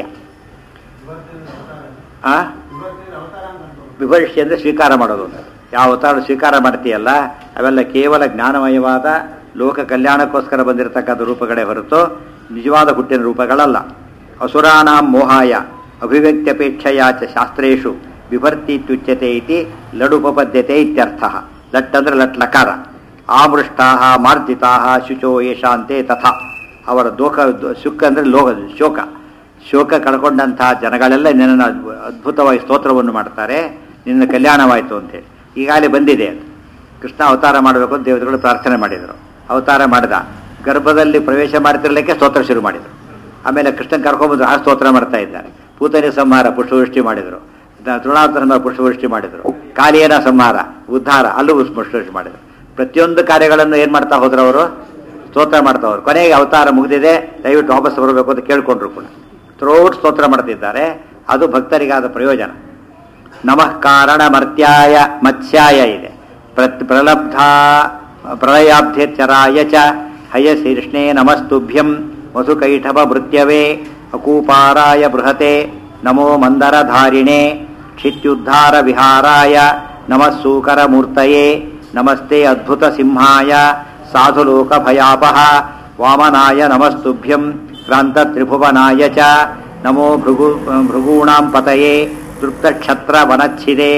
ಆ ವಿಭರ್ಷಿ ಅಂದರೆ ಸ್ವೀಕಾರ ಮಾಡೋದು ಅಂತ ಯಾವ ಅವತಾರ ಸ್ವೀಕಾರ ಮಾಡ್ತೀಯಲ್ಲ ಅವೆಲ್ಲ ಕೇವಲ ಜ್ಞಾನಮಯವಾದ ಲೋಕ ಕಲ್ಯಾಣಕ್ಕೋಸ್ಕರ ಬಂದಿರತಕ್ಕಂಥ ರೂಪಗಳೇ ಹೊರತು ನಿಜವಾದ ಹುಟ್ಟಿನ ರೂಪಗಳಲ್ಲ ಅಸುರಾಣಾಂ ಮೋಹಾಯ ಅಭಿವ್ಯಕ್ತ್ಯಪೇಕ್ಷೆಯ ಚ ಶಾಸ್ತ್ರೇಷು ವಿಭರ್ತಿತ್ಯುಚ್ಯತೆ ಇತಿ ಲಡುಪಪದ್ಯತೆ ಇತ್ಯರ್ಥ ಲಟ್ ಅಂದರೆ ಲಟ್ ಲಕಾರ ಆಮೃಷ್ಟಾ ಮಾರ್ಜಿತಾ ಶುಚೋ ಯಶಾಂತೆ ತಥಾ ಅವರ ದೋಖ ಸುಖ ಅಂದರೆ ಲೋಕ ಶೋಕ ಶೋಕ ಕಳ್ಕೊಂಡಂತಹ ಜನಗಳೆಲ್ಲ ನಿನ್ನನ್ನು ಅದ್ಭು- ಅದ್ಭುತವಾಗಿ ಸ್ತೋತ್ರವನ್ನು ಮಾಡ್ತಾರೆ ನಿನ್ನ ಕಲ್ಯಾಣವಾಯಿತು ಅಂತೇಳಿ ಈಗಾಗಲೇ ಬಂದಿದೆ ಅದು ಕೃಷ್ಣ ಅವತಾರ ಮಾಡಬೇಕು ಅಂತ ದೇವತೆಗಳು ಪ್ರಾರ್ಥನೆ ಮಾಡಿದರು ಅವತಾರ ಮಾಡಿದ ಗರ್ಭದಲ್ಲಿ ಪ್ರವೇಶ ಮಾಡ್ತಿರ್ಲಿಕ್ಕೆ ಸ್ತೋತ್ರ ಶುರು ಮಾಡಿದರು ಆಮೇಲೆ ಕೃಷ್ಣ ಕರ್ಕೊಂಬಂದು ಆ ಸ್ತೋತ್ರ ಮಾಡ್ತಾ ಇದ್ದಾರೆ ಪೂತನೆ ಸಂಹಾರ ಪುಷ್ಪವೃಷ್ಟಿ ಮಾಡಿದರು ತೃಣಾವತರ ಪುಷ್ಪವೃಷ್ಟಿ ಮಾಡಿದರು ಕಾಲಿಯನ ಸಂಹಾರ ಉದ್ಧಾರ ಅಲ್ಲೂ ಪುಷ್ಪವೃಷ್ಟಿ ಮಾಡಿದರು ಪ್ರತಿಯೊಂದು ಕಾರ್ಯಗಳನ್ನು ಏನು ಮಾಡ್ತಾ ಹೋದ್ರು ಅವರು ಸ್ತೋತ್ರ ಮಾಡ್ತಾ ಹೋದ್ರು ಕೊನೆಗೆ ಅವತಾರ ಮುಗಿದಿದೆ ದಯವಿಟ್ಟು ವಾಪಸ್ ಬರಬೇಕು ಅಂತ ಕೇಳ್ಕೊಂಡ್ರು ಕೂಡ ಥ್ರೋಟ್ ಸ್ತೋತ್ರ ಮಾಡ್ತಿದ್ದಾರೆ ಅದು ಭಕ್ತರಿಗಾದ ಪ್ರಯೋಜನ ನಮಃ ಕಾರಣ ಮರ್ತ್ಯಾಯ ಮತ್ಸ್ಯಾಯ ಇದೆ ಪ್ರತ್ ಪ್ರಲಬ್ಧ ಪ್ರಳಯಾಬ್ಧಿರ್ಚರಾಯ ಚ ಹಯಶೀರ್ಷ್ಣೇ ನಮಸ್ತುಭ್ಯಂ ವಸುಕೈಠವ ಭೃತ್ಯವೇ ಅಕೂಪಾರಾಯ ಬೃಹತೆ ನಮೋ ಮಂದರಧಾರಿಣೆ ಕ್ಷಿತ್ಯುದ್ಧಾರ ವಿಹಾರಾಯ ನಮಃ ಸೂಕರಮೂರ್ತಯೇ ನಮಸ್ತೆ ಅದ್ಭುತ ಸಿಂಹಾಯ ಸಾಧುಲೋಕ ಭಯಾಪಹ ವಾಮನಾಯ ನಮಸ್ತುಭ್ಯಂ ಕ್ರಾಂತ ತ್ರಿಭುವನಾಯ ಚ ನಮೋ ಭೃಗು ಭೃಗೂಣಾಂ ಪತಯೇ ತೃಪ್ತಕ್ಷತ್ರ ವನಚ್ಛಿದೆ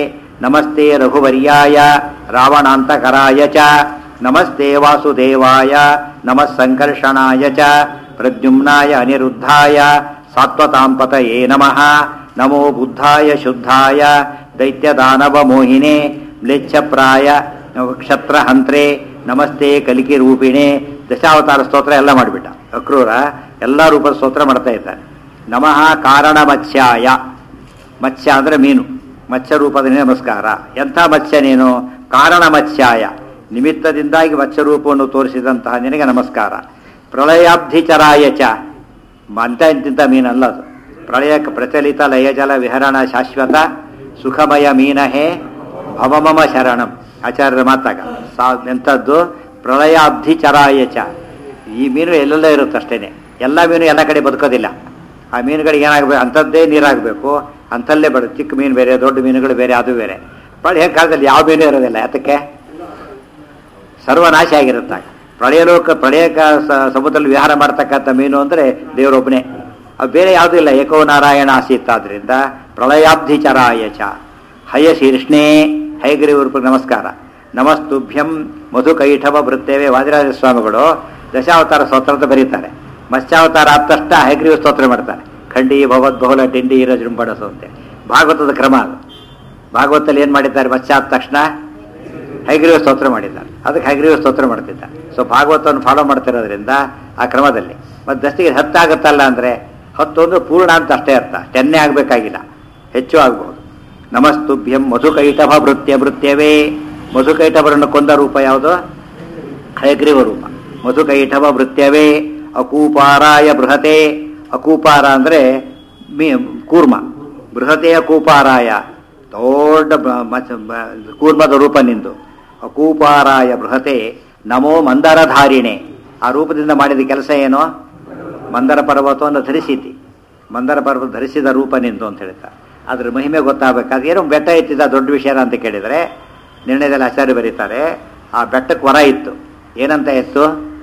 ನಮಸ್ತೆ ರಘುವರ್ಯಾಯ ರಾವಣಾಂತಕರಾಯ ಚ ನಮಸ್ತೆ ವಾಸುದೇವಾಯ ನಮಃ ಸಂಕರ್ಷಣಾಯ ಚ ಪ್ರದ್ಯುಮ್ನಾಯ ಅನಿರುದ್ಧಾಯ ಸಾತ್ವತಾಂಪತಯೇ ನಮಃ ನಮೋ ಬುದ್ಧಾಯ ಶುದ್ಧಾಯ ದೈತ್ಯದಾನವ ಮೋಹಿನೇ ಮ್ಲೇಚ್ಛಪ್ರಾಯ ಕ್ಷತ್ರಹಂತ್ರೆ ನಮಸ್ತೆ ಕಲಿಕೆ ರೂಪಿಣೆ ದಶಾವತಾರ ಸ್ತೋತ್ರ ಎಲ್ಲ ಮಾಡಿಬಿಟ್ಟ ಅಕ್ರೂರ ಎಲ್ಲ ರೂಪದ ಸ್ತೋತ್ರ ಮಾಡ್ತಾ ಇದ್ದಾನೆ ನಮಃ ಕಾರಣ ಮತ್ಸ್ಯಾಯ ಮತ್ಸ್ಯ ಅಂದರೆ ಮೀನು ಮತ್ಸ್ಯ ರೂಪದ ನಮಸ್ಕಾರ ಎಂಥ ಮತ್ಸ್ಯ ನೀನು ಕಾರಣ ಮತ್ಸ್ಯಾಯ ನಿಮಿತ್ತದಿಂದಾಗಿ ಮತ್ಸ್ಯ ರೂಪವನ್ನು ತೋರಿಸಿದಂತಹ ನಿನಗೆ ನಮಸ್ಕಾರ ಪ್ರಳಯಾಬ್ಧಿಚರಾಯ ಚ ಅಂತ ಇಂತಿಂತ ಮೀನಲ್ಲ ಅದು ಪ್ರಳಯಕ್ಕೆ ಪ್ರಚಲಿತ ಲಯಜಲ ವಿಹರಣ ಶಾಶ್ವತ ಸುಖಮಯ ಮೀನಹೇ ಭವಮಮ ಶರಣಂ ಆಚಾರ್ಯರ ಮಾತಾಗ ಸಾ ಎಂಥದ್ದು ಪ್ರಳಯಾಬ್ಧಿಚರಾಯ ಚ ಈ ಮೀನು ಎಲ್ಲೆಲ್ಲ ಇರುತ್ತೆ ಅಷ್ಟೇನೆ ಎಲ್ಲ ಮೀನು ಎಲ್ಲ ಕಡೆ ಬದುಕೋದಿಲ್ಲ ಆ ಮೀನುಗಳಿಗೆ ಏನಾಗಬೇಕು ಅಂಥದ್ದೇ ನೀರಾಗಬೇಕು ಅಂಥಲ್ಲೇ ಬಡ ಚಿಕ್ಕ ಮೀನು ಬೇರೆ ದೊಡ್ಡ ಮೀನುಗಳು ಬೇರೆ ಅದು ಬೇರೆ ಪ್ರಳಯ ಕಾಲದಲ್ಲಿ ಯಾವ ಮೀನು ಇರೋದಿಲ್ಲ ಯಾತಕ್ಕೆ ಸರ್ವನಾಶ ಆಗಿರುತ್ತಾಗ ಪ್ರಳಯ ಲೋಕ ಪ್ರಳಯ ಕ- ಸ- ಸಮುದ್ರದಲ್ಲಿ ವಿಹಾರ ಮಾಡ್ತಕ್ಕಂಥ ಮೀನು ಅಂದರೆ ದೇವರೊಬ್ಬನೇ ಅದು ಬೇರೆ ಯಾವುದೂ ಇಲ್ಲ ಏಕೋ ನಾರಾಯಣ ಆಸೀತ್ ಆದ್ರಿಂದ ಪ್ರಳಯಾಬ್ಧಿಚರಾಯ ಚ ಹಯಶೀರ್ಷ್ಣೇ ಹೈಗ್ರೀವರ್ಪ ನಮಸ್ಕಾರ ನಮಸ್ತುಭ್ಯಂ ಮಧುಕೈಠವ ವೃತ್ತೇವೆ ವಾದಿರಾಜ ಸ್ವಾಮಿಗಳು ದಶಾವತಾರ ಸ್ತೋತ್ರ ಅಂತ ಬರೀತಾರೆ ಮತ್ಸ್ಯಾವತಾರ ಆದ ತಕ್ಷಣ ಹೈಗ್ರೀವ ಸ್ತೋತ್ರ ಮಾಡ್ತಾರೆ ಖಂಡಿ ಭಗವದ್ ಬಹುಲ ಟಿಂಡಿ ಇರೋ ಜೃಂಬಣಸು ಅಂತೇಳಿ ಭಾಗವತದ ಕ್ರಮ ಅದು ಭಾಗವತದಲ್ಲಿ ಏನು ಮಾಡಿದ್ದಾರೆ ಮತ್ಸ್ಯ ಆದ ತಕ್ಷಣ ಹೈಗ್ರೀವ ಸ್ತೋತ್ರ ಮಾಡಿದ್ದಾರೆ ಅದಕ್ಕೆ ಹೈಗ್ರೀವ ಸ್ತೋತ್ರ ಮಾಡ್ತಿದ್ದ ಸೊ ಭಾಗವತವನ್ನು ಫಾಲೋ ಮಾಡ್ತಿರೋದ್ರಿಂದ ಆ ಕ್ರಮದಲ್ಲಿ ಮತ್ತು ದಸ್ತಿಗೆ ಹತ್ತಾಗುತ್ತಲ್ಲ ಅಂದರೆ ಹತ್ತು ಅಂದ್ರೆ ಪೂರ್ಣ ಅಂತ ಅಷ್ಟೇ ಅರ್ಥ ಟೆನ್ನೇ ಆಗಬೇಕಾಗಿಲ್ಲ ಹೆಚ್ಚು ಆಗ್ಬೋದು ನಮಸ್ತುಭ್ಯಂ ಮಧುಕೈಟಭ ಭೃತ್ಯ ಭೃತ್ಯವೇ ಮಧುಕೈಟಭರನ್ನು ಕೊಂದ ರೂಪ ಯಾವುದು ಹಯಗ್ರೀವ ರೂಪ ಮಧುಕೈಟಭ ಭೃತ್ಯವೇ ಅಕೂಪಾರಾಯ ಬೃಹತೆ ಅಕೂಪಾರ ಅಂದರೆ ಮೀ ಕೂರ್ಮ ಬೃಹತೆ ಅಕೂಪಾರಾಯ ದೊಡ್ಡ ಬ- ಮಚ- ಬ- ಕೂರ್ಮದ ರೂಪ ನಿಂದು ಅಕೂಪಾರಾಯ ಬೃಹತೆ ನಮೋ ಮಂದರಧಾರಿಣೆ ಆ ರೂಪದಿಂದ ಮಾಡಿದ ಕೆಲಸ ಏನು ಮಂದರ ಪರ್ವತವನ್ನು ಧರಿಸಿತಿ ಮಂದರ ಪರ್ವತ ಧರಿಸಿದ ರೂಪ ನಿಂದು ಅಂತ ಹೇಳ್ತಾರೆ ಅದ್ರ ಮಹಿಮೆ ಗೊತ್ತಾಗಬೇಕಾದ್ರೆ ಏನೋ ಬೆಟ್ಟ ಎತ್ತಿದ ದೊಡ್ಡ ವಿಷಯನ ಅಂತ ಕೇಳಿದರೆ ನಿರ್ಣಯದಲ್ಲಿ ಆಚಾರ್ಯ ಬರೀತಾರೆ ಆ ಬೆಟ್ಟಕ್ಕೆ ವರ ಇತ್ತು ಏನಂತ ಇತ್ತು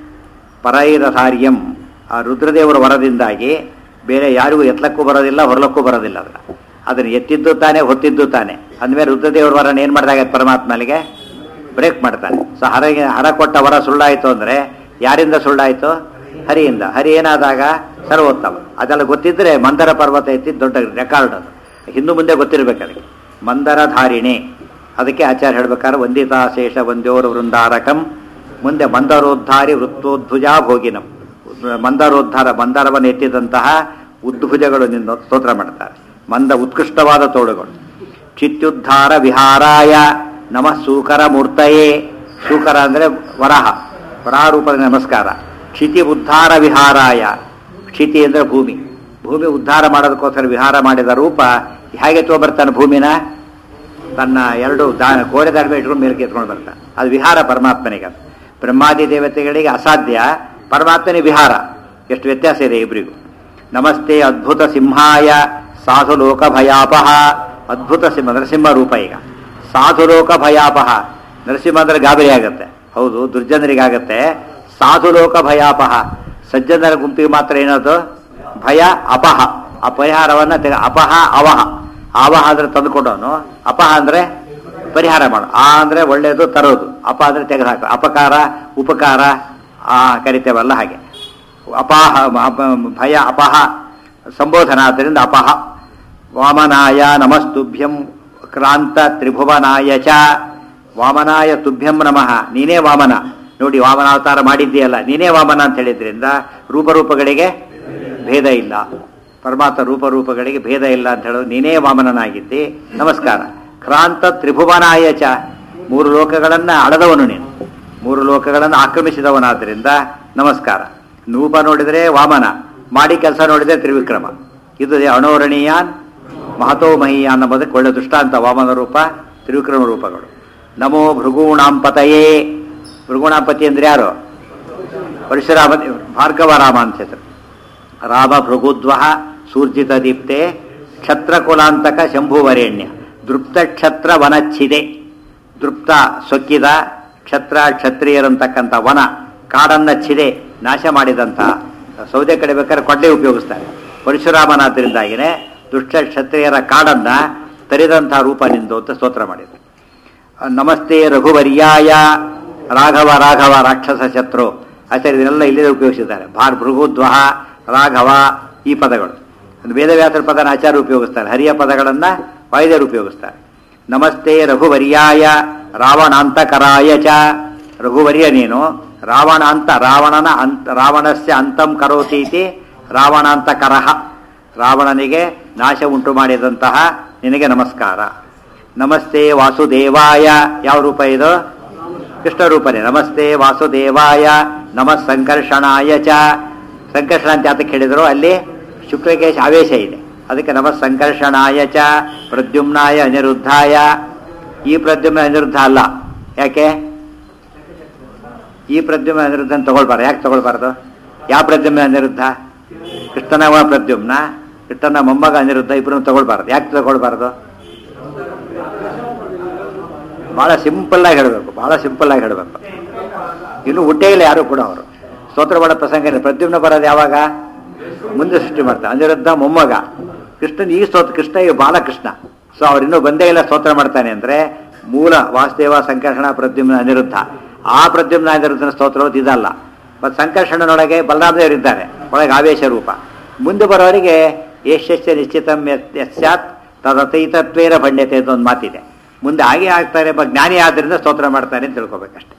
ಪರೈರಧಾರ್ಯಂ ಆ ರುದ್ರದೇವರ ವರದಿಂದಾಗಿ ಬೇರೆ ಯಾರಿಗೂ ಎತ್ತಲಕ್ಕೂ ಬರೋದಿಲ್ಲ ಹೊರಲಕ್ಕೂ ಬರೋದಿಲ್ಲ ಅದನ್ನ ಅದನ್ನು ಎತ್ತಿದ್ದು ತಾನೆ ಹೊತ್ತಿದ್ದು ತಾನೆ ಅಂದಮೇಲೆ ರುದ್ರದೇವರ ವರನ ಏನು ಮಾಡಿದಾಗ ಪರಮಾತ್ಮನಿಗೆ ಬ್ರೇಕ್ ಮಾಡ್ತಾನೆ ಸೊ ಹರಗೆ ಹರ ಕೊಟ್ಟ ವರ ಸುಳ್ಳಾಯಿತು ಅಂದರೆ ಯಾರಿಂದ ಸುಳ್ಳಾಯಿತು ಹರಿಯಿಂದ ಹರಿ ಏನಾದಾಗ ಸರ್ವೋತ್ತಮ ಅದೆಲ್ಲ ಗೊತ್ತಿದ್ರೆ ಮಂದರ ಪರ್ವತ ಎತ್ತಿದ್ದು ದೊಡ್ಡ ರೆಕಾರ್ಡ್ ಅದು ಹಿಂದೂ ಮುಂದೆ ಗೊತ್ತಿರಬೇಕು ಅದಕ್ಕೆ ಮಂದರ ಧಾರಿಣೆ ಅದಕ್ಕೆ ಆಚಾರ್ಯ ಹೇಳ್ಬೇಕಾದ್ರೆ ವಂದಿತಾ ಶೇಷ ವಂದ್ಯೋರ ವೃಂದಾರಕಂ ಮುಂದೆ ಮಂದರೋದ್ಧಾರಿ ವೃತ್ತೋದ್ಭುಜ ಭೋಗಿನಂ ಮಂದರೋದ್ಧಾರ ಮಂದರವನ್ನು ಎತ್ತಿದಂತಹ ಉದ್ಭುಜಗಳು ನಿನ್ನ ಸ್ತೋತ್ರ ಮಾಡ್ತಾರೆ ಮಂದ ಉತ್ಕೃಷ್ಟವಾದ ತೋಳುಗಳು ಚಿತ್ಯುದ್ಧಾರ ವಿಹಾರಾಯ ನಮಃ ಸೂಕರ ಮೂರ್ತಯೇ ಸೂಕರ ಅಂದರೆ ವರಹ ವರಾಹ ರೂಪದ ನಮಸ್ಕಾರ ಕ್ಷಿತಿ ಉದ್ಧಾರ ವಿಹಾರಾಯ ಕ್ಷಿತಿ ಅಂದರೆ ಭೂಮಿ ಭೂಮಿ ಉದ್ಧಾರ ಮಾಡೋದಕ್ಕೋಸ್ಕರ ವಿಹಾರ ಮಾಡಿದ ರೂಪ ಹೇಗೆ ತೊಗೊಬರ್ತಾನೆ ಭೂಮಿನ ತನ್ನ ಎರಡು ದಾ ಕೋರೆ ದಾಡ್ಮೆ ಇಟ್ಕೊಂಡು ಮೇಲೆ ಎತ್ಕೊಂಡು ಬರ್ತಾನೆ ಅದು ವಿಹಾರ ಪರಮಾತ್ಮನಿಗೆ ಅದು ಬ್ರಹ್ಮಾದಿ ದೇವತೆಗಳಿಗೆ ಅಸಾಧ್ಯ ಪರಮಾತ್ಮನಿಗೆ ವಿಹಾರ ಎಷ್ಟು ವ್ಯತ್ಯಾಸ ಇದೆ ಇಬ್ಬರಿಗೂ ನಮಸ್ತೆ ಅದ್ಭುತ ಸಿಂಹಾಯ ಸಾಧು ಲೋಕ ಭಯಾಪಹ ಅದ್ಭುತ ಸಿಂಹ ನರಸಿಂಹ ರೂಪ ಈಗ ಸಾಧು ಲೋಕ ಭಯಾಪಹ ನರಸಿಂಹ ಅಂದ್ರೆ ಗಾಬರಿ ಆಗತ್ತೆ ಹೌದು ದುರ್ಜನರಿಗಾಗತ್ತೆ ಸಾಧು ಲೋಕ ಭಯಾಪಹ ಸಜ್ಜನರ ಗುಂಪಿಗೆ ಮಾತ್ರ ಏನದು ಭಯ ಅಪಹ ಆ ಪರಿಹಾರವನ್ನ ತೆಗೆ ಅಪಹ ಅವಹ ಆವಹ ಅಂದ್ರೆ ತಂದುಕೊಡೋನು ಅಪಹ ಅಂದ್ರೆ ಪರಿಹಾರ ಮಾಡು ಆ ಅಂದ್ರೆ ಒಳ್ಳೆಯದು ತರೋದು ಅಪ ಅಂದ್ರೆ ತೆಗೆದುಹಾಕ ಅಪಕಾರ ಉಪಕಾರ ಆ ಕರಿತೇವಲ್ಲ ಹಾಗೆ ಅಪಾಹ ಅಪ- ಭಯ ಅಪಹ ಸಂಬೋಧನ ಆದ್ದರಿಂದ ಅಪಹ ವಾಮನಾಯ ನಮಸ್ತುಭ್ಯಂ ಕ್ರಾಂತ ತ್ರಿಭುವನಾಯ ಚ ವಾಮನಾಯ ತುಭ್ಯಂ ನಮಃ ನೀನೇ ವಾಮನ ನೋಡಿ ವಾಮನಾವತಾರ ಮಾಡಿದ್ದೀಯಲ್ಲ ನೀನೇ ವಾಮನ ಅಂತ ಹೇಳಿದ್ರಿಂದ ರೂಪರೂಪಗಳಿಗೆ ಭೇದ ಇಲ್ಲ ಪರಮಾತ್ಮ ರೂಪರೂಪಗಳಿಗೆ ಭೇದ ಇಲ್ಲ ಅಂತ ಹೇಳೋದು ನೀನೇ ವಾಮನನಾಗಿದ್ದಿ ನಮಸ್ಕಾರ ಕ್ರಾಂತ ತ್ರಿಭುವನಾಯ ಚ ಮೂರು ಲೋಕಗಳನ್ನು ಅಳದವನು ನೀನು ಮೂರು ಲೋಕಗಳನ್ನು ಆಕ್ರಮಿಸಿದವನಾದ್ದರಿಂದ ನಮಸ್ಕಾರ ನೂಪ ನೋಡಿದರೆ ವಾಮನ ಮಾಡಿ ಕೆಲಸ ನೋಡಿದರೆ ತ್ರಿವಿಕ್ರಮ ಇದು ಅಣೋರಣೀಯಾನ್ ಮಹತೋ ಮಹೀಯಾನ್ ಎಂಬುದಕ್ಕೆ ಒಳ್ಳೆ ದೃಷ್ಟಾಂತ ವಾಮನ ರೂಪ ತ್ರಿವಿಕ್ರಮ ರೂಪಗಳು ನಮೋ ಭೃಗೂಣಾಂಪತಯೇ ಭೃಗುಣಾಂಪತಿ ಅಂದ್ರೆ ಯಾರು ಪರಶುರಾಮ ಭಾರ್ಗವ ರಾಮ ಅಂತ ಹೆಸರು ರಾಮ ಭೃಗುದ್ವ ಸೂರ್ಜಿತ ದೀಪ್ತೆ ಕ್ಷತ್ರಕುಲಾಂತಕ ಶಂಭುವರೇಣ್ಯ ದೃಪ್ತ ಕ್ಷತ್ರ ವನಚ್ಛಿದೆ ದೃಪ್ತ ಸೊಕ್ಕಿದ ಕ್ಷತ್ರ ಕ್ಷತ್ರಿಯರಂತಕ್ಕಂಥ ವನ ಕಾಡನ್ನ ಛಿದೆ ನಾಶ ಮಾಡಿದಂಥ ಸೌದೆ ಕಡಿಬೇಕಾದ್ರೆ ಕೊಡ್ಲೆ ಉಪಯೋಗಿಸ್ತಾರೆ ಪರಶುರಾಮನಾದ್ದರಿಂದಾಗಿನೇ ದುಷ್ಟ ಕ್ಷತ್ರಿಯರ ಕಾಡನ್ನ ತರಿದಂತಹ ರೂಪ ನಿಂದು ಅಂತ ಸ್ತೋತ್ರ ಮಾಡಿದರು ನಮಸ್ತೆ ರಘುವರ್ಯಾಯ ರಾಘವ ರಾಘವ ರಾಕ್ಷಸ ಶತ್ರು ಆಚಾರ್ಯ ಇದನ್ನೆಲ್ಲ ಇಲ್ಲೇ ಉಪಯೋಗಿಸಿದ್ದಾರೆ ಭಾರ್ ಭೃಗುದ್ವಹ ರಾಘವ ಈ ಪದಗಳು ಒಂದು ವೇದವ್ಯಾಸರ ಪದನ ಆಚಾರ್ಯ ಉಪಯೋಗಿಸ್ತಾರೆ ಹರಿಯ ಪದಗಳನ್ನು ವಾಯುದೇವರು ಉಪಯೋಗಿಸ್ತಾರೆ ನಮಸ್ತೆ ರಘುವರ್ಯಾಯ ರಾವಣಾಂತಕರಾಯ ಚ ರಘುವರ್ಯ ನೀನು ರಾವಣಾಂತ ರಾವಣನ ಅಂತ ರಾವಣಸ್ಯ ಅಂತಂ ಕರೋತಿ ಇತಿ ರಾವಣಾಂತಕರಃ ರಾವಣನಿಗೆ ನಾಶ ಉಂಟು ಮಾಡಿದಂತಹ ನಿನಗೆ ನಮಸ್ಕಾರ ನಮಸ್ತೆ ವಾಸುದೇವಾಯ ಯಾವ ರೂಪ ಇದು ಕೃಷ್ಣ ರೂಪನೇ ನಮಸ್ತೆ ವಾಸುದೇವಾಯ ನಮಃ ಸಂಕರ್ಷಣಾಯ ಚ ಸಂಕರ್ಷಣ ಅಂತ ಯಾತಕ್ಕೆ ಹೇಳಿದ್ರು ಅಲ್ಲಿ ಶುಕ್ಲಕೇಶ ಆವೇಶ ಇದೆ ಅದಕ್ಕೆ ನಮಃ ಸಂಕರ್ಷಣಾಯ ಚ ಪ್ರದ್ಯುಮ್ನಾಯ ಅನಿರುದ್ಧಾಯ ಈ ಪ್ರದ್ಯುಮ್ನ ಅನಿರುದ್ಧ ಅಲ್ಲ ಯಾಕೆ ಈ ಪ್ರದ್ಯುಮ್ನ ಅನಿರುದ್ಧ ತಗೊಳ್ಬಾರ್ದು ಯಾಕೆ ತಗೊಳ್ಬಾರ್ದು ಯಾವ ಪ್ರದ್ಯುಮ್ನ ಅನಿರುದ್ಧ ಕೃಷ್ಣನ ಪ್ರದ್ಯುಮ್ನ ಕೃಷ್ಣನ ಮೊಮ್ಮಗ ಅನಿರುದ್ಧ ಇಬ್ಬರನ್ನು ತಗೊಳ್ಬಾರ್ದು ಯಾಕೆ ತಗೊಳ್ಬಾರ್ದು ಭಾಳ ಸಿಂಪಲ್ ಆಗಿ ಹೇಳಬೇಕು ಭಾಳ ಸಿಂಪಲ್ ಆಗಿ ಹೇಳಬೇಕು ಇನ್ನು ಹುಟ್ಟೇ ಇಲ್ಲ ಯಾರು ಕೂಡ ಅವರು ಸ್ತೋತ್ರ ಮಾಡೋ ಪ್ರಸಂಗ ಇಲ್ಲ ಪ್ರದ್ಯುಮ್ನ ಬರೋದು ಯಾವಾಗ ಮುಂದೆ ಸೃಷ್ಟಿ ಮಾಡ್ತಾರೆ ಅನಿರುದ್ಧ ಮೊಮ್ಮಗ ಕೃಷ್ಣನ್ ಈ ಸ್ತೋತ್ರ ಕೃಷ್ಣ ಈಗ ಬಾಲಕೃಷ್ಣ ಸೊ ಅವ್ರು ಇನ್ನೂ ಬಂದೇ ಇಲ್ಲ ಸ್ತೋತ್ರ ಮಾಡ್ತಾನೆ ಅಂದ್ರೆ ಮೂಲ ವಾಸುದೇವ ಸಂಕರ್ಷಣ ಪ್ರದ್ಯುಮ್ನ ಅನಿರುದ್ಧ ಆ ಪ್ರದ್ಯುಮ್ನ ಅನಿರುದ್ಧನ ಸ್ತೋತ್ರ ಇದಲ್ಲ ಮತ್ತು ಸಂಕರ್ಷಣನೊಳಗೆ ಬಲರಾಮದೇವರು ಇದ್ದಾರೆ ಒಳಗೆ ಆವೇಶ ರೂಪ ಮುಂದೆ ಬರೋರಿಗೆ ಯಶಸ್ಯ ನಿಶ್ಚಿತಂ ಯತ್- ಯಸ್ಯಾತ್ ತದತೈತತ್ವೇರ ಭಣ್ಯತೆ ಅಂತ ಒಂದು ಮಾತಿದೆ ಮುಂದೆ ಹಾಗೆ ಆಗ್ತಾರೆ ಬ ಜ್ಞಾನಿ ಆದ್ದರಿಂದ ಸ್ತೋತ್ರ ಮಾಡ್ತಾರೆ ಅಂತ ತಿಳ್ಕೊಬೇಕಷ್ಟೆ